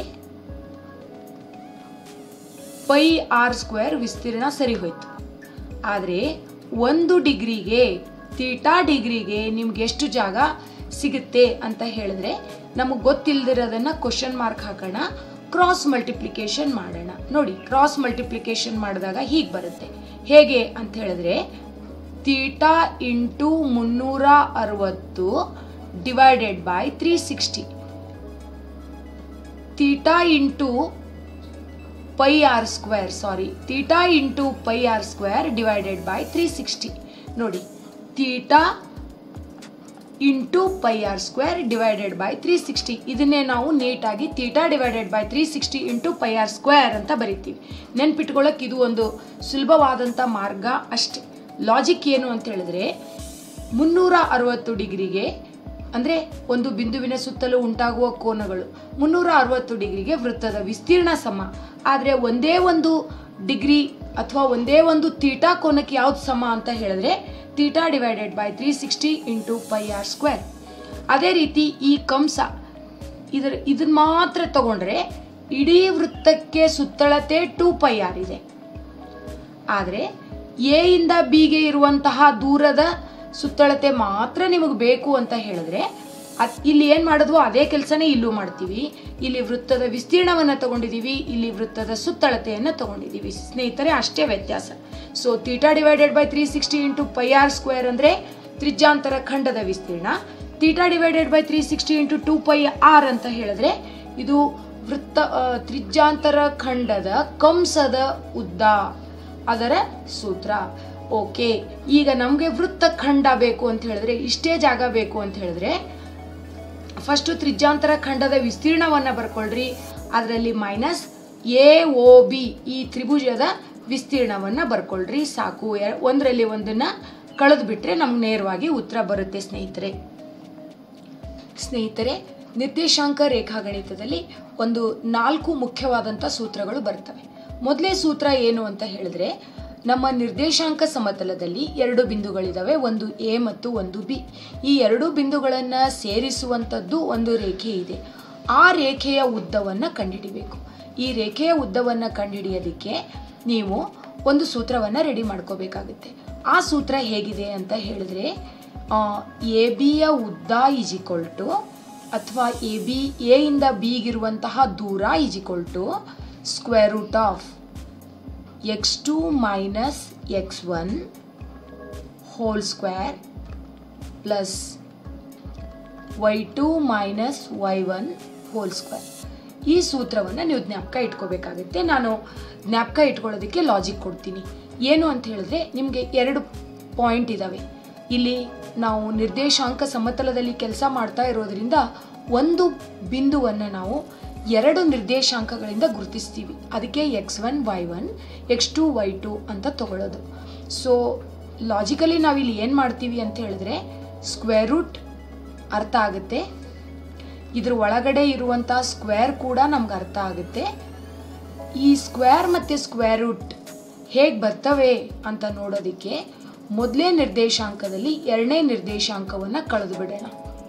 ಪೈ ಆರ್ ಸ್ಕ್ವೇರ್ ವಿಸ್ತೀರ್ಣ ಸರಿ ಹೋಯ್ತು ಆದರೆ ಒಂದು ಡಿಗ್ರಿಗೆ ತೀಟಾ ಡಿಗ್ರಿಗೆ ನಿಮ್ಗೆ ಎಷ್ಟು ಜಾಗ ಸಿಗುತ್ತೆ ಅಂತ ಹೇಳಿದ್ರೆ ನಮಗೆ ಗೊತ್ತಿಲ್ದಿರೋದನ್ನ ಕ್ವಶನ್ ಮಾರ್ಕ್ ಹಾಕೋಣ ಕ್ರಾಸ್ ಮಲ್ಟಿಪ್ಲಿಕೇಶನ್ ಮಾಡೋಣ ನೋಡಿ ಕ್ರಾಸ್ ಮಲ್ಟಿಪ್ಲಿಕೇಶನ್ ಮಾಡಿದಾಗ ಹೀಗೆ ಬರುತ್ತೆ ಹೇಗೆ ಅಂತ ಹೇಳಿದ್ರೆ ತೀಟಾ ಇಂಟು ಮುನ್ನೂರ ಅರವತ್ತು divided by three sixty theta into pi R square sorry theta into pi R square divided by three sixty ನೋಡಿ theta into pi R square divided by three sixty ಇದನ್ನೇ ನಾವು ನೀಟಾಗಿ theta divided by three sixty into pi R square ಅಂತ ಬರಿತೀವಿ ನೆನ್ಪಿಟ್ಕೊಳ್ಳೋಕೆ ಇದು ಒಂದು ಸುಲಭವಾದಂಥ ಮಾರ್ಗ ಅಷ್ಟೇ ಲಾಜಿಕ್ ಏನು ಅಂತ ಹೇಳಿದ್ರೆ ಮುನ್ನೂರ ಅರವತ್ತು ಡಿಗ್ರಿಗೆ ಅಂದರೆ ಒಂದು ಬಿಂದುವಿನ ಸುತ್ತಲೂ ಉಂಟಾಗುವ ಕೋನಗಳು ಮುನ್ನೂರ ಅರವತ್ತು ಡಿಗ್ರಿಗೆ ವೃತ್ತದ ವಿಸ್ತೀರ್ಣ ಸಮ ಆದರೆ ಒಂದೇ ಒಂದು ಡಿಗ್ರಿ ಅಥವಾ ಒಂದೇ ಒಂದು ತೀಟಾ ಕೋನಕ್ಕೆ ಯಾವ್ದು ಸಮ ಅಂತ ಹೇಳಿದ್ರೆ theta divided by three sixty into pi R square ಅದೇ ರೀತಿ ಈ ಕಂಸ ಇದ್ರ ಇದನ್ನ ಮಾತ್ರ ತಗೊಂಡ್ರೆ ಇಡೀ ವೃತ್ತಕ್ಕೆ ಸುತ್ತಳತೆ ಟೂ ಪೈ ಆರ್ ಇದೆ ಆದರೆ ಎ ಇಂದ ಬಿಗೆ ಇರುವಂತಹ ದೂರದ ಸುತ್ತಳತೆ ಮಾತ್ರ ನಿಮಗೆ ಬೇಕು ಅಂತ ಹೇಳಿದ್ರೆ ಅದ್ ಇಲ್ಲಿ ಏನು ಮಾಡಿದ್ವು ಅದೇ ಕೆಲಸನೇ ಇಲ್ಲೂ ಮಾಡ್ತೀವಿ ಇಲ್ಲಿ ವೃತ್ತದ ವಿಸ್ತೀರ್ಣವನ್ನು ತಗೊಂಡಿದ್ದೀವಿ ಇಲ್ಲಿ ವೃತ್ತದ ಸುತ್ತಳತೆಯನ್ನು ತಗೊಂಡಿದ್ದೀವಿ ಸ್ನೇಹಿತರೆ ಅಷ್ಟೇ ವ್ಯತ್ಯಾಸ so theta divided by three sixty into pi R square ಅಂದರೆ ತ್ರಿಜ್ಯಾಂತರ ಖಂಡದ ವಿಸ್ತೀರ್ಣ theta divided by three sixty into two pi R ಅಂತ ಹೇಳಿದ್ರೆ ಇದು ವೃತ್ತ ಆ, ತ್ರಿಜ್ಯಾಂತರ ಖಂಡದ ಕಂಸದ ಉದ್ದ ಅದರ ಸೂತ್ರ ಓಕೆ ಈಗ ನಮಗೆ ವೃತ್ತ ಖಂಡ ಬೇಕು ಅಂತ ಹೇಳಿದ್ರೆ ಇಷ್ಟೇ ಜಾಗ ಬೇಕು ಅಂತ ಹೇಳಿದ್ರೆ ಫಸ್ಟು ತ್ರಿಜ್ಯಾಂತರ ಖಂಡದ ವಿಸ್ತೀರ್ಣವನ್ನು ಬರ್ಕೊಳ್ರಿ ಅದರಲ್ಲಿ ಮೈನಸ್ ಎ ಓ ಬಿ ಈ ತ್ರಿಭುಜದ ವಿಸ್ತೀರ್ಣವನ್ನು ಬರ್ಕೊಳ್ರಿ ಸಾಕು ಎ- ಒಂದರಲ್ಲಿ ಒಂದನ್ನ ಕಳೆದು ಬಿಟ್ರೆ ನಮ್ಗೆ ನೇರವಾಗಿ ಉತ್ತರ ಬರುತ್ತೆ ಸ್ನೇಹಿತರೆ ಸ್ನೇಹಿತರೆ ನಿರ್ದೇಶಾಂಕ ರೇಖಾಗಣಿತದಲ್ಲಿ ಒಂದು ನಾಲ್ಕು ಮುಖ್ಯವಾದಂಥ ಸೂತ್ರಗಳು ಬರ್ತವೆ ಮೊದಲೇ ಸೂತ್ರ ಏನು ಅಂತ ಹೇಳಿದ್ರೆ ನಮ್ಮ ನಿರ್ದೇಶಾಂಕ ಸಮತಲದಲ್ಲಿ ಎರಡು ಬಿಂದುಗಳಿದಾವೆ ಒಂದು ಎ ಮತ್ತು ಒಂದು ಬಿ ಈ ಎರಡು ಬಿಂದುಗಳನ್ನು ಸೇರಿಸುವಂಥದ್ದು ಒಂದು ರೇಖೆ ಇದೆ ಆ ರೇಖೆಯ ಉದ್ದವನ್ನು ಕಂಡುಹಿಡಿಬೇಕು ಈ ರೇಖೆಯ ಉದ್ದವನ್ನು ಕಂಡುಹಿಡಿಯೋದಕ್ಕೆ ನೀವು ಒಂದು ಸೂತ್ರವನ್ನು ರೆಡಿ ಮಾಡ್ಕೋಬೇಕಾಗುತ್ತೆ ಆ ಸೂತ್ರ ಹೇಗಿದೆ ಅಂತ ಹೇಳಿದ್ರೆ ಎ ಬಿಯ ಉದ್ದ ಈಸ್ ಈಕ್ವಲ್ ಟು ಅಥವಾ ಎ ಬಿ ಎ ಇಂದ ಬಿಗಿರುವಂತಹ ದೂರ is equal to square root of X two minus X one whole square plus Y two minus Y one whole square ಈ ಸೂತ್ರವನ್ನು ನೀವು ಜ್ಞಾಪಕ ಇಟ್ಕೋಬೇಕಾಗುತ್ತೆ ನಾನು ಜ್ಞಾಪಕ ಇಟ್ಕೊಳ್ಳೋದಕ್ಕೆ ಲಾಜಿಕ್ ಕೊಡ್ತೀನಿ ಏನು ಅಂತ ಹೇಳಿದ್ರೆ ನಿಮಗೆ ಎರಡು ಪಾಯಿಂಟ್ ಇದ್ದಾವೆ ಇಲ್ಲಿ ನಾವು ನಿರ್ದೇಶಾಂಕ ಸಮತಲದಲ್ಲಿ ಕೆಲಸ ಮಾಡ್ತಾ ಇರೋದ್ರಿಂದ ಒಂದು ಬಿಂದುವನ್ನು ನಾವು ಎರಡು ನಿರ್ದೇಶಾಂಕಗಳಿಂದ ಗುರುತಿಸ್ತೀವಿ ಅದಕ್ಕೆ X one Y one X two Y two ಅಂತ ತಗೊಳ್ಳೋದು ಸೊ ಲಾಜಿಕಲಿ ನಾವಿಲ್ಲಿ ಏನು ಮಾಡ್ತೀವಿ ಅಂತ ಹೇಳಿದ್ರೆ ಸ್ಕ್ವೇರ್ ರೂಟ್ ಅರ್ಥ ಆಗುತ್ತೆ ಇದ್ರ ಒಳಗಡೆ ಇರುವಂಥ ಸ್ಕ್ವೇರ್ ಕೂಡ ನಮ್ಗೆ ಅರ್ಥ ಆಗುತ್ತೆ ಈ ಸ್ಕ್ವೇರ್ ಮತ್ತು ಸ್ಕ್ವೇರ್ ರೂಟ್ ಹೇಗೆ ಬರ್ತವೆ ಅಂತ ನೋಡೋದಕ್ಕೆ ಮೊದಲೇ ನಿರ್ದೇಶಾಂಕದಲ್ಲಿ ಎರಡನೇ ನಿರ್ದೇಶಾಂಕವನ್ನು ಕಳೆದು ಬಿಡೋಣ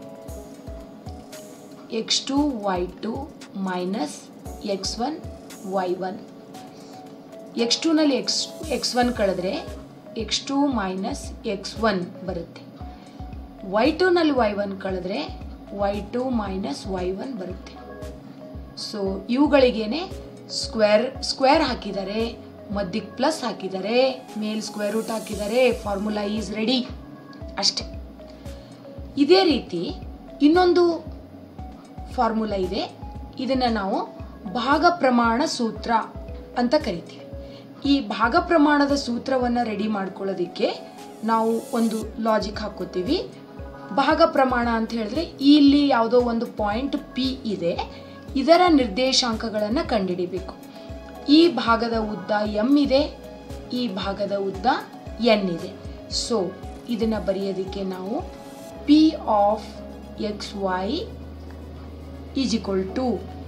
X two Y two minus X one Y one X ಟೂನಲ್ಲಿ ಎಕ್ಸ್ ಎಕ್ಸ್ ಒನ್ ಕಳೆದ್ರೆ X two minus X one ಬರುತ್ತೆ ವೈ ಟೂನಲ್ಲಿ ವೈ ಒನ್ ಕಳೆದ್ರೆ Y two minus Y one ಬರುತ್ತೆ ಸೊ ಇವುಗಳಿಗೇನೆ ಸ್ಕ್ವೇರ್ ಸ್ಕ್ವೇರ್ ಹಾಕಿದ್ದಾರೆ ಮಧ್ಯಕ್ಕೆ ಪ್ಲಸ್ ಹಾಕಿದ್ದಾರೆ ಮೇಲ್ ಸ್ಕ್ವೇರ್ ರೂಟ್ ಹಾಕಿದ್ದಾರೆ ಫಾರ್ಮುಲಾ ಈಸ್ ರೆಡಿ ಅಷ್ಟೆ ಇದೇ ರೀತಿ ಇನ್ನೊಂದು ಫಾರ್ಮುಲಾ ಇದೆ ಇದನ್ನು ನಾವು ಭಾಗ ಪ್ರಮಾಣ ಸೂತ್ರ ಅಂತ ಕರಿತೀವಿ ಈ ಭಾಗ ಪ್ರಮಾಣದ ಸೂತ್ರವನ್ನು ರೆಡಿ ಮಾಡ್ಕೊಳ್ಳೋದಕ್ಕೆ ನಾವು ಒಂದು ಲಾಜಿಕ್ ಹಾಕೋತೀವಿ ಭಾಗ ಪ್ರಮಾಣ ಅಂತ ಹೇಳಿದ್ರೆ ಇಲ್ಲಿ ಯಾವುದೋ ಒಂದು ಪಾಯಿಂಟ್ ಪಿ ಇದೆ ಇದರ ನಿರ್ದೇಶಾಂಕಗಳನ್ನು ಕಂಡುಹಿಡಿಬೇಕು ಈ ಭಾಗದ ಉದ್ದ ಎಮ್ ಇದೆ ಈ ಭಾಗದ ಉದ್ದ ಎನ್ ಇದೆ ಸೊ ಇದನ್ನು ಬರೆಯೋದಕ್ಕೆ ನಾವು P of X Y is equal to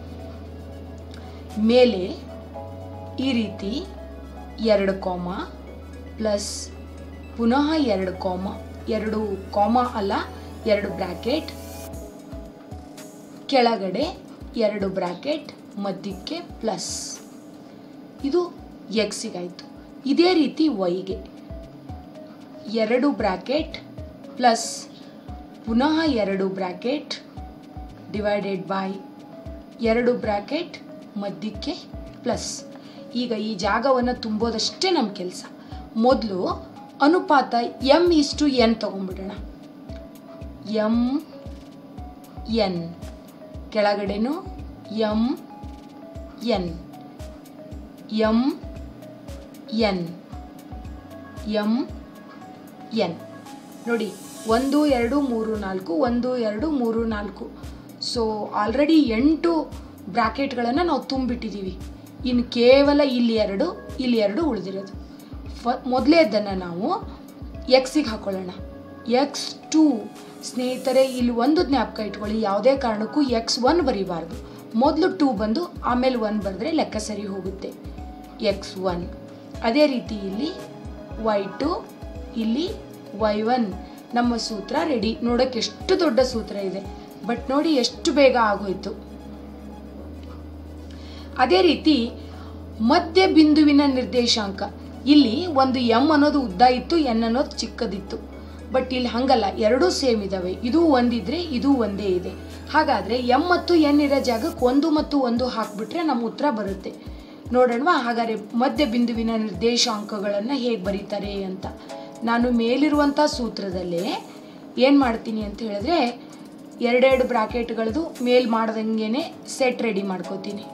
ಮೇಲೆ ಈ ರೀತಿ ಎರಡು ಕಾಮ ಪ್ಲಸ್ ಪುನಃ ಎರಡು ಕಾಮ ಎರಡು ಕಾಮ ಅಲ್ಲ ಎರಡು ಬ್ರ್ಯಾಕೆಟ್ ಕೆಳಗಡೆ ಎರಡು ಬ್ರ್ಯಾಕೆಟ್ ಮಧ್ಯಕ್ಕೆ ಪ್ಲಸ್ ಇದು ಎಕ್ಸಿಗಾಯಿತು ಇದೇ ರೀತಿ ವೈಗೆ ಎರಡು ಬ್ರ್ಯಾಕೆಟ್ ಪ್ಲಸ್ ಪುನಃ ಎರಡು ಬ್ರ್ಯಾಕೆಟ್ ಡಿವೈಡೆಡ್ ಬೈ ಎರಡು ಬ್ರ್ಯಾಕೆಟ್ ಮಧ್ಯಕ್ಕೆ ಪ್ಲಸ್ ಈಗ ಈ ಜಾಗವನ್ನು ತುಂಬೋದಷ್ಟೇ ನಮ್ಮ ಕೆಲಸ ಮೊದಲು ಅನುಪಾತ ಎಮ್ ಇಷ್ಟು ಎನ್ ತಗೊಂಡ್ಬಿಡೋಣ ಎಮ್ ಎನ್ ಕೆಳಗಡೆನು M N M N M N ನೋಡಿ ಒಂದು ಎರಡು ಮೂರು ನಾಲ್ಕು ಒಂದು ಎರಡು ಮೂರು ನಾಲ್ಕು ಸೊ ಆಲ್ರೆಡಿ ಎಂಟು ಬ್ರ್ಯಾಕೆಟ್ಗಳನ್ನು ನಾವು ತುಂಬಿಟ್ಟಿದ್ದೀವಿ ಇನ್ನು ಕೇವಲ ಇಲ್ಲಿ ಎರಡು ಇಲ್ಲಿ ಎರಡು ಉಳಿದಿರೋದು ಫ ಮೊದಲೇದನ್ನು ನಾವು ಎಕ್ಸಿಗೆ ಹಾಕೊಳ್ಳೋಣ ಎಕ್ಸ್ ಟೂ ಸ್ನೇಹಿತರೆ ಇಲ್ಲಿ ಒಂದು ಜ್ಞಾಪಕ ಇಟ್ಕೊಳ್ಳಿ ಯಾವುದೇ ಕಾರಣಕ್ಕೂ ಎಕ್ಸ್ ಒನ್ ಬರೀಬಾರ್ದು ಮೊದಲು ಟೂ ಬಂದು ಆಮೇಲೆ ಒನ್ ಬರೆದ್ರೆ ಲೆಕ್ಕ ಸರಿ ಹೋಗುತ್ತೆ ಎಕ್ಸ್ ಒನ್ ಅದೇ ರೀತಿ ಇಲ್ಲಿ ವೈ ಟು ಇಲ್ಲಿ ವೈ ಒನ್ ನಮ್ಮ ಸೂತ್ರ ರೆಡಿ ನೋಡೋಕ್ಕೆ ಎಷ್ಟು ದೊಡ್ಡ ಸೂತ್ರ ಇದೆ ಬಟ್ ನೋಡಿ ಎಷ್ಟು ಬೇಗ ಆಗೋಯ್ತು ಅದೇ ರೀತಿ ಮಧ್ಯ ಬಿಂದುವಿನ ನಿರ್ದೇಶಾಂಕ ಇಲ್ಲಿ ಒಂದು ಎಂ ಅನ್ನೋದು ಉದ್ದ ಇತ್ತು ಎನ್ ಅನ್ನೋದು ಚಿಕ್ಕದಿತ್ತು ಬಟ್ ಇಲ್ಲಿ ಹಂಗಲ್ಲ ಎರಡೂ ಸೇಮ್ ಇದಾವೆ ಇದು ಒಂದಿದ್ರೆ ಇದು ಒಂದೇ ಇದೆ ಹಾಗಾದ್ರೆ ಎಂ ಮತ್ತು ಎನ್ ಇರೋ ಜಾಗಕ್ಕೆ ಒಂದು ಮತ್ತು ಒಂದು ಹಾಕ್ಬಿಟ್ರೆ ನಮ್ಮ ಉತ್ತರ ಬರುತ್ತೆ ನೋಡೋಣವಾ ಹಾಗಾದ್ರೆ ಮಧ್ಯ ಬಿಂದುವಿನ ನಿರ್ದೇಶಾಂಕಗಳನ್ನು ಹೇಗೆ ಬರೀತಾರೆ ಅಂತ ನಾನು ಮೇಲಿರುವಂಥ ಸೂತ್ರದಲ್ಲೇ ಏನು ಮಾಡ್ತೀನಿ ಅಂತ ಹೇಳಿದ್ರೆ ಎರಡೆರಡು ಬ್ರಾಕೆಟ್ಗಳದು ಮೇಲ್ ಮಾಡ್ದಂಗೆನೆ ಸೆಟ್ ರೆಡಿ ಮಾಡ್ಕೋತೀನಿ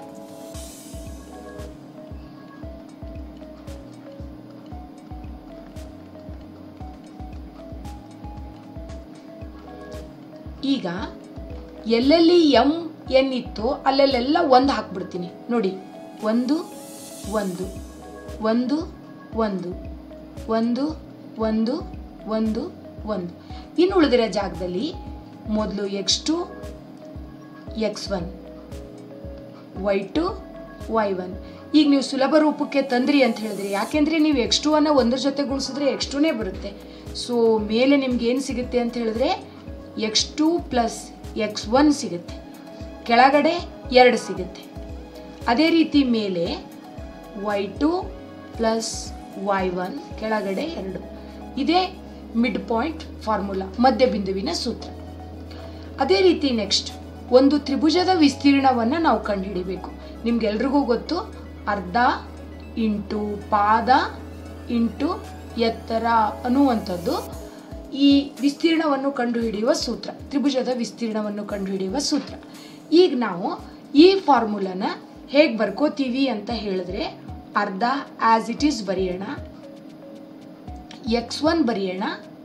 ಈಗ ಎಲ್ಲೆಲ್ಲಿ ಎಂ ಎನ್ ಇತ್ತು ಅಲ್ಲೆಲ್ಲ ಒಂದು ಹಾಕ್ಬಿಡ್ತೀನಿ ನೋಡಿ ಒಂದು ಒಂದು ಒಂದು ಒಂದು ಒಂದು ಒಂದು ಒಂದು ಒಂದು ಇನ್ನು ಉಳಿದಿರೋ ಜಾಗದಲ್ಲಿ ಮೊದಲು X two X one Y two Y one ಈಗ ನೀವು ಸುಲಭ ರೂಪಕ್ಕೆ ತಂದ್ರಿ ಅಂತ ಹೇಳಿದ್ರಿ ಯಾಕೆಂದ್ರೆ ನೀವು ಎಕ್ಸ್ ಟು ಅನ್ನ ಒಂದ್ರ ಜೊತೆ ಗುಣಿಸಿದ್ರೆ ಎಕ್ಸ್ ಟೂನೇ ಬರುತ್ತೆ ಸೊ ಮೇಲೆ ನಿಮ್ಗೆ ಏನು ಸಿಗುತ್ತೆ ಅಂತ ಹೇಳಿದ್ರೆ X two plus X one ಸಿಗುತ್ತೆ ಕೆಳಗಡೆ ಎರಡು ಸಿಗುತ್ತೆ ಅದೇ ರೀತಿ ಮೇಲೆ Y two plus Y one ಕೆಳಗಡೆ ಎರಡು ಇದೇ ಮಿಡ್ ಪಾಯಿಂಟ್ ಫಾರ್ಮುಲಾ ಮಧ್ಯ ಬಿಂದುವಿನ ಸೂತ್ರ ಅದೇ ರೀತಿ ನೆಕ್ಸ್ಟ್ ಒಂದು ತ್ರಿಭುಜದ ವಿಸ್ತೀರ್ಣವನ್ನು ನಾವು ಕಂಡುಹಿಡಿಬೇಕು ನಿಮ್ಗೆಲ್ರಿಗೂ ಗೊತ್ತು ಅರ್ಧ ಇಂಟು ಪಾದ ಇಂಟು ಎತ್ತರ ಅನ್ನುವಂಥದ್ದು ಈ ವಿಸ್ತೀರ್ಣವನ್ನು ಕಂಡುಹಿಡಿಯುವ ಸೂತ್ರ ತ್ರಿಭುಜದ ವಿಸ್ತೀರ್ಣವನ್ನು ಕಂಡುಹಿಡಿಯುವ ಸೂತ್ರ ಈಗ ನಾವು ಈ ಫಾರ್ಮುಲಾನ ಹೇಗೆ ಬರ್ಕೋತೀವಿ ಅಂತ ಹೇಳಿದ್ರೆ ಅರ್ಧ ಆಸ್ ಇಟ್ ಈಸ್ ಬರೆಯೋಣ ಎಕ್ಸ್ ಒನ್ ಬರೆಯೋಣ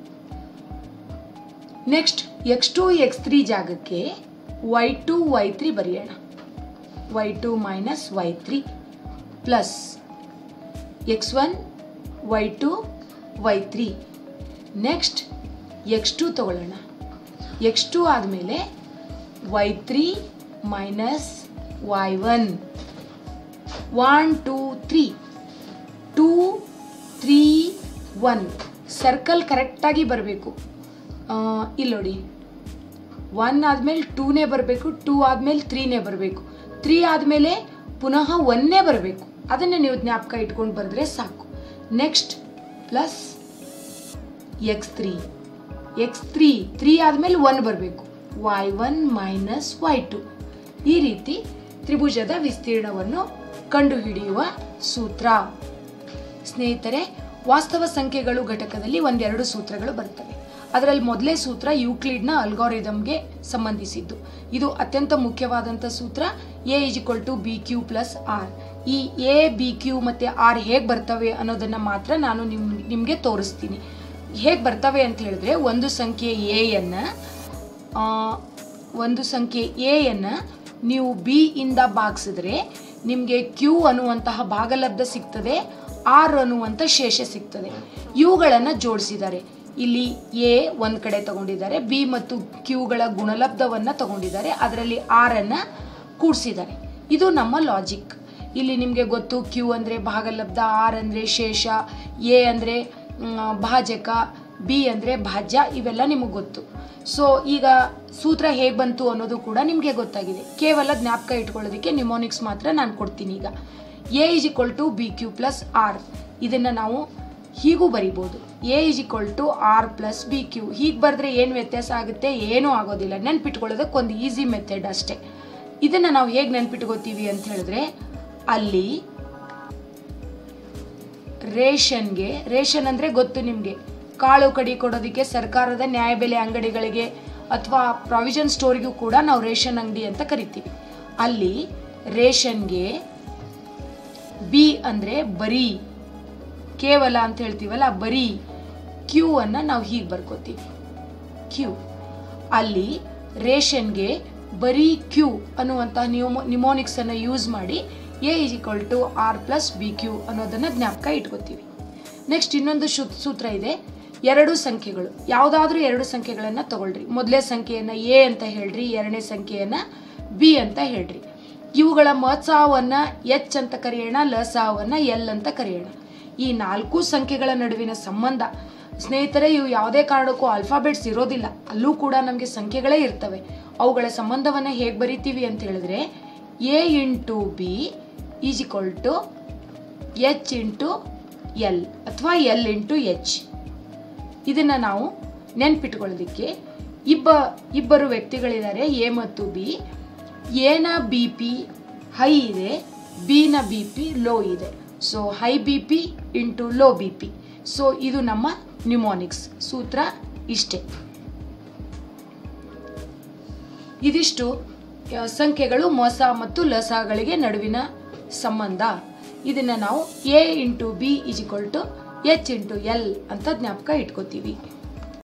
next X two X three ಜಾಗಕ್ಕೆ ವೈ ಟು ವೈ ತ್ರೀ ಬರೆಯೋಣ Y two minus Y three plus X one Y two Y three next X two ತಗೊಳ್ಳೋಣ ಎಕ್ಸ್ ಟು ಆದಮೇಲೆ Y three minus Y one one two three two three one circle ಕರೆಕ್ಟಾಗಿ ಬರಬೇಕು ಇಲ್ಲಿ ನೋಡಿ one ಆದಮೇಲೆ ಟೂನೇ ಬರಬೇಕು two ಆದಮೇಲೆ ತ್ರೀನೇ ಬರಬೇಕು ತ್ರೀ ಆದಮೇಲೆ ಪುನಃ ಒನ್ನೇ ಬರಬೇಕು ಅದನ್ನೇ ನೀವು ಜ್ಞಾಪಕ ಇಟ್ಕೊಂಡು ಬರೆದ್ರೆ ಸಾಕು next plus X three X three three ಆದಮೇಲೆ ಒನ್ ಬರಬೇಕು Y one minus Y two ಈ ರೀತಿ ತ್ರಿಭುಜದ ವಿಸ್ತೀರ್ಣವನ್ನು ಕಂಡುಹಿಡಿಯುವ ಸೂತ್ರ ಸ್ನೇಹಿತರೆ ವಾಸ್ತವ ಸಂಖ್ಯೆಗಳು ಘಟಕದಲ್ಲಿ ಒಂದೆರಡು ಸೂತ್ರಗಳು ಬರ್ತವೆ ಅದರಲ್ಲಿ ಮೊದಲೇ ಸೂತ್ರ ಯೂಕ್ಲಿಡ್ನ ಅಲ್ಗಾರಿದಮ್ಗೆ ಸಂಬಂಧಿಸಿದ್ದು ಇದು ಅತ್ಯಂತ ಮುಖ್ಯವಾದಂಥ ಸೂತ್ರ A is equal to B Q plus R ಈ ಎ ಬಿ ಕ್ಯೂ ಮತ್ತು ಆರ್ ಹೇಗೆ ಬರ್ತವೆ ಅನ್ನೋದನ್ನು ಮಾತ್ರ ನಾನು ನಿಮ್ ನಿಮಗೆ ತೋರಿಸ್ತೀನಿ ಹೇಗೆ ಬರ್ತವೆ ಅಂತ ಹೇಳಿದ್ರೆ ಒಂದು ಸಂಖ್ಯೆ ಎಯನ್ನು ಒಂದು ಸಂಖ್ಯೆ ಎಯನ್ನು ನೀವು ಬಿ ಇಂದ ಭಾಗಿಸಿದ್ರೆ ನಿಮಗೆ ಕ್ಯೂ ಅನ್ನುವಂತಹ ಭಾಗಲಬ್ಧ ಸಿಗ್ತದೆ ಆರ್ ಅನ್ನುವಂಥ ಶೇಷ ಸಿಗ್ತದೆ ಇವುಗಳನ್ನು ಜೋಡಿಸಿದ್ದಾರೆ ಇಲ್ಲಿ ಎ ಒಂದು ಕಡೆ ತಗೊಂಡಿದ್ದಾರೆ ಬಿ ಮತ್ತು ಕ್ಯೂಗಳ ಗುಣಲಬ್ಧವನ್ನು ತಗೊಂಡಿದ್ದಾರೆ ಅದರಲ್ಲಿ ಆರನ್ನು ಕೂಡಿಸಿದ್ದಾರೆ ಇದು ನಮ್ಮ ಲಾಜಿಕ್ ಇಲ್ಲಿ ನಿಮಗೆ ಗೊತ್ತು ಕ್ಯೂ ಅಂದರೆ ಭಾಗಲಬ್ಧ ಆರ್ ಅಂದರೆ ಶೇಷ ಎ ಅಂದರೆ ಭಾಜಕ ಬಿ ಅಂದರೆ ಭಾಜ್ಯ ಇವೆಲ್ಲ ನಿಮಗೆ ಗೊತ್ತು ಸೊ ಈಗ ಸೂತ್ರ ಹೇಗೆ ಬಂತು ಅನ್ನೋದು ಕೂಡ ನಿಮಗೆ ಗೊತ್ತಾಗಿದೆ ಕೇವಲ ಜ್ಞಾಪಕ ಇಟ್ಕೊಳ್ಳೋದಕ್ಕೆ ನಿಮೋನಿಕ್ಸ್ ಮಾತ್ರ ನಾನು ಕೊಡ್ತೀನಿ ಈಗ A is equal to B Q plus R ಇದನ್ನು ನಾವು ಹೀಗೂ ಬರಿಬೋದು A is equal to R plus B Q ಹೀಗೆ ಬರೆದ್ರೆ ಏನು ವ್ಯತ್ಯಾಸ ಆಗುತ್ತೆ ಏನೂ ಆಗೋದಿಲ್ಲ ನೆನ್ಪಿಟ್ಕೊಳ್ಳೋದಕ್ಕೆ ಒಂದು ಈಸಿ ಮೆಥಡ್ ಅಷ್ಟೇ ಇದನ್ನು ನಾವು ಹೇಗೆ ನೆನ್ಪಿಟ್ಕೋತೀವಿ ಅಂತ ಹೇಳಿದ್ರೆ ಅಲ್ಲಿ ರೇಷನ್ಗೆ ರೇಷನ್ ಅಂದರೆ ಗೊತ್ತು ನಿಮಗೆ ಕಾಳು ಕಡಿ ಕೊಡೋದಕ್ಕೆ ಸರ್ಕಾರದ ನ್ಯಾಯಬೆಲೆ ಅಂಗಡಿಗಳಿಗೆ ಅಥವಾ ಪ್ರಾವಿಷನ್ ಸ್ಟೋರಿಗೂ ಕೂಡ ನಾವು ರೇಷನ್ ಅಂಗಡಿ ಅಂತ ಕರಿತೀವಿ ಅಲ್ಲಿ ರೇಷನ್ಗೆ ಬಿ ಅಂದರೆ ಬರೀ ಕೇವಲ ಅಂತ ಹೇಳ್ತೀವಲ್ಲ ಬರೀ ಕ್ಯೂ ಅನ್ನು ನಾವು ಹೀಗೆ ಬರ್ಕೋತೀವಿ ಕ್ಯೂ ಅಲ್ಲಿ ರೇಷನ್ಗೆ ಬರೀ ಕ್ಯೂ ಅನ್ನುವಂತಹ ನಿಮೋ ನಿಮೋನಿಕ್ಸ್ ಅನ್ನು ಯೂಸ್ ಮಾಡಿ A is equal to R plus B Q ಅನ್ನೋದನ್ನು ಜ್ಞಾಪಕ ಇಟ್ಕೋತೀವಿ ನೆಕ್ಸ್ಟ್ ಇನ್ನೊಂದು ಶು ಸೂತ್ರ ಇದೆ ಎರಡು ಸಂಖ್ಯೆಗಳು ಯಾವುದಾದ್ರೂ ಎರಡು ಸಂಖ್ಯೆಗಳನ್ನು ತಗೊಳ್ರಿ ಮೊದಲನೇ ಸಂಖ್ಯೆಯನ್ನು ಎ ಅಂತ ಹೇಳ್ರಿ ಎರಡನೇ ಸಂಖ್ಯೆಯನ್ನು ಬಿ ಅಂತ ಹೇಳ್ರಿ ಇವುಗಳ ಮತ್ಸಾವನ್ನು ಎಚ್ ಅಂತ ಕರೆಯೋಣ ಲಸಾವನ್ನು ಎಲ್ ಅಂತ ಕರೆಯೋಣ ಈ ನಾಲ್ಕು ಸಂಖ್ಯೆಗಳ ನಡುವಿನ ಸಂಬಂಧ ಸ್ನೇಹಿತರೆ ಇವು ಯಾವುದೇ ಕಾರಣಕ್ಕೂ ಆಲ್ಫಾಬೆಟ್ಸ್ ಇರೋದಿಲ್ಲ ಅಲ್ಲೂ ಕೂಡ ನಮಗೆ ಸಂಖ್ಯೆಗಳೇ ಇರ್ತವೆ ಅವುಗಳ ಸಂಬಂಧವನ್ನು ಹೇಗೆ ಬರಿತೀವಿ ಅಂತ ಹೇಳಿದ್ರೆ A into B is equal to H into L ಅಥವಾ ಎಲ್ ಇಂಟು ಎಚ್ ಇದನ್ನು ನಾವು ನೆನ್ಪಿಟ್ಕೊಳ್ಳೋದಕ್ಕೆ ಇಬ್ಬ ಇಬ್ಬರು ವ್ಯಕ್ತಿಗಳಿದ್ದಾರೆ ಎ ಮತ್ತು ಬಿ ಎನ ಬಿ ಪಿ ಹೈ ಇದೆ ಬಿನ ಬಿ ಪಿ ಲೋ ಇದೆ so high B P into low B P so ಇದು ನಮ್ಮ ನ್ಯೂಮೋನಿಕ್ಸ್ ಸೂತ್ರ ಇಷ್ಟೇ ಇದಿಷ್ಟು ಆ, ಸಂಖ್ಯೆಗಳು ಮೊಸ ಮತ್ತು ಲಸಗಳಿಗೆ ನಡುವಿನ ಸಂಬಂಧ ಇದನ್ನು ನಾವು A into B is equal to H into L ಅಂತ ಜ್ಞಾಪಕ ಇಟ್ಕೋತೀವಿ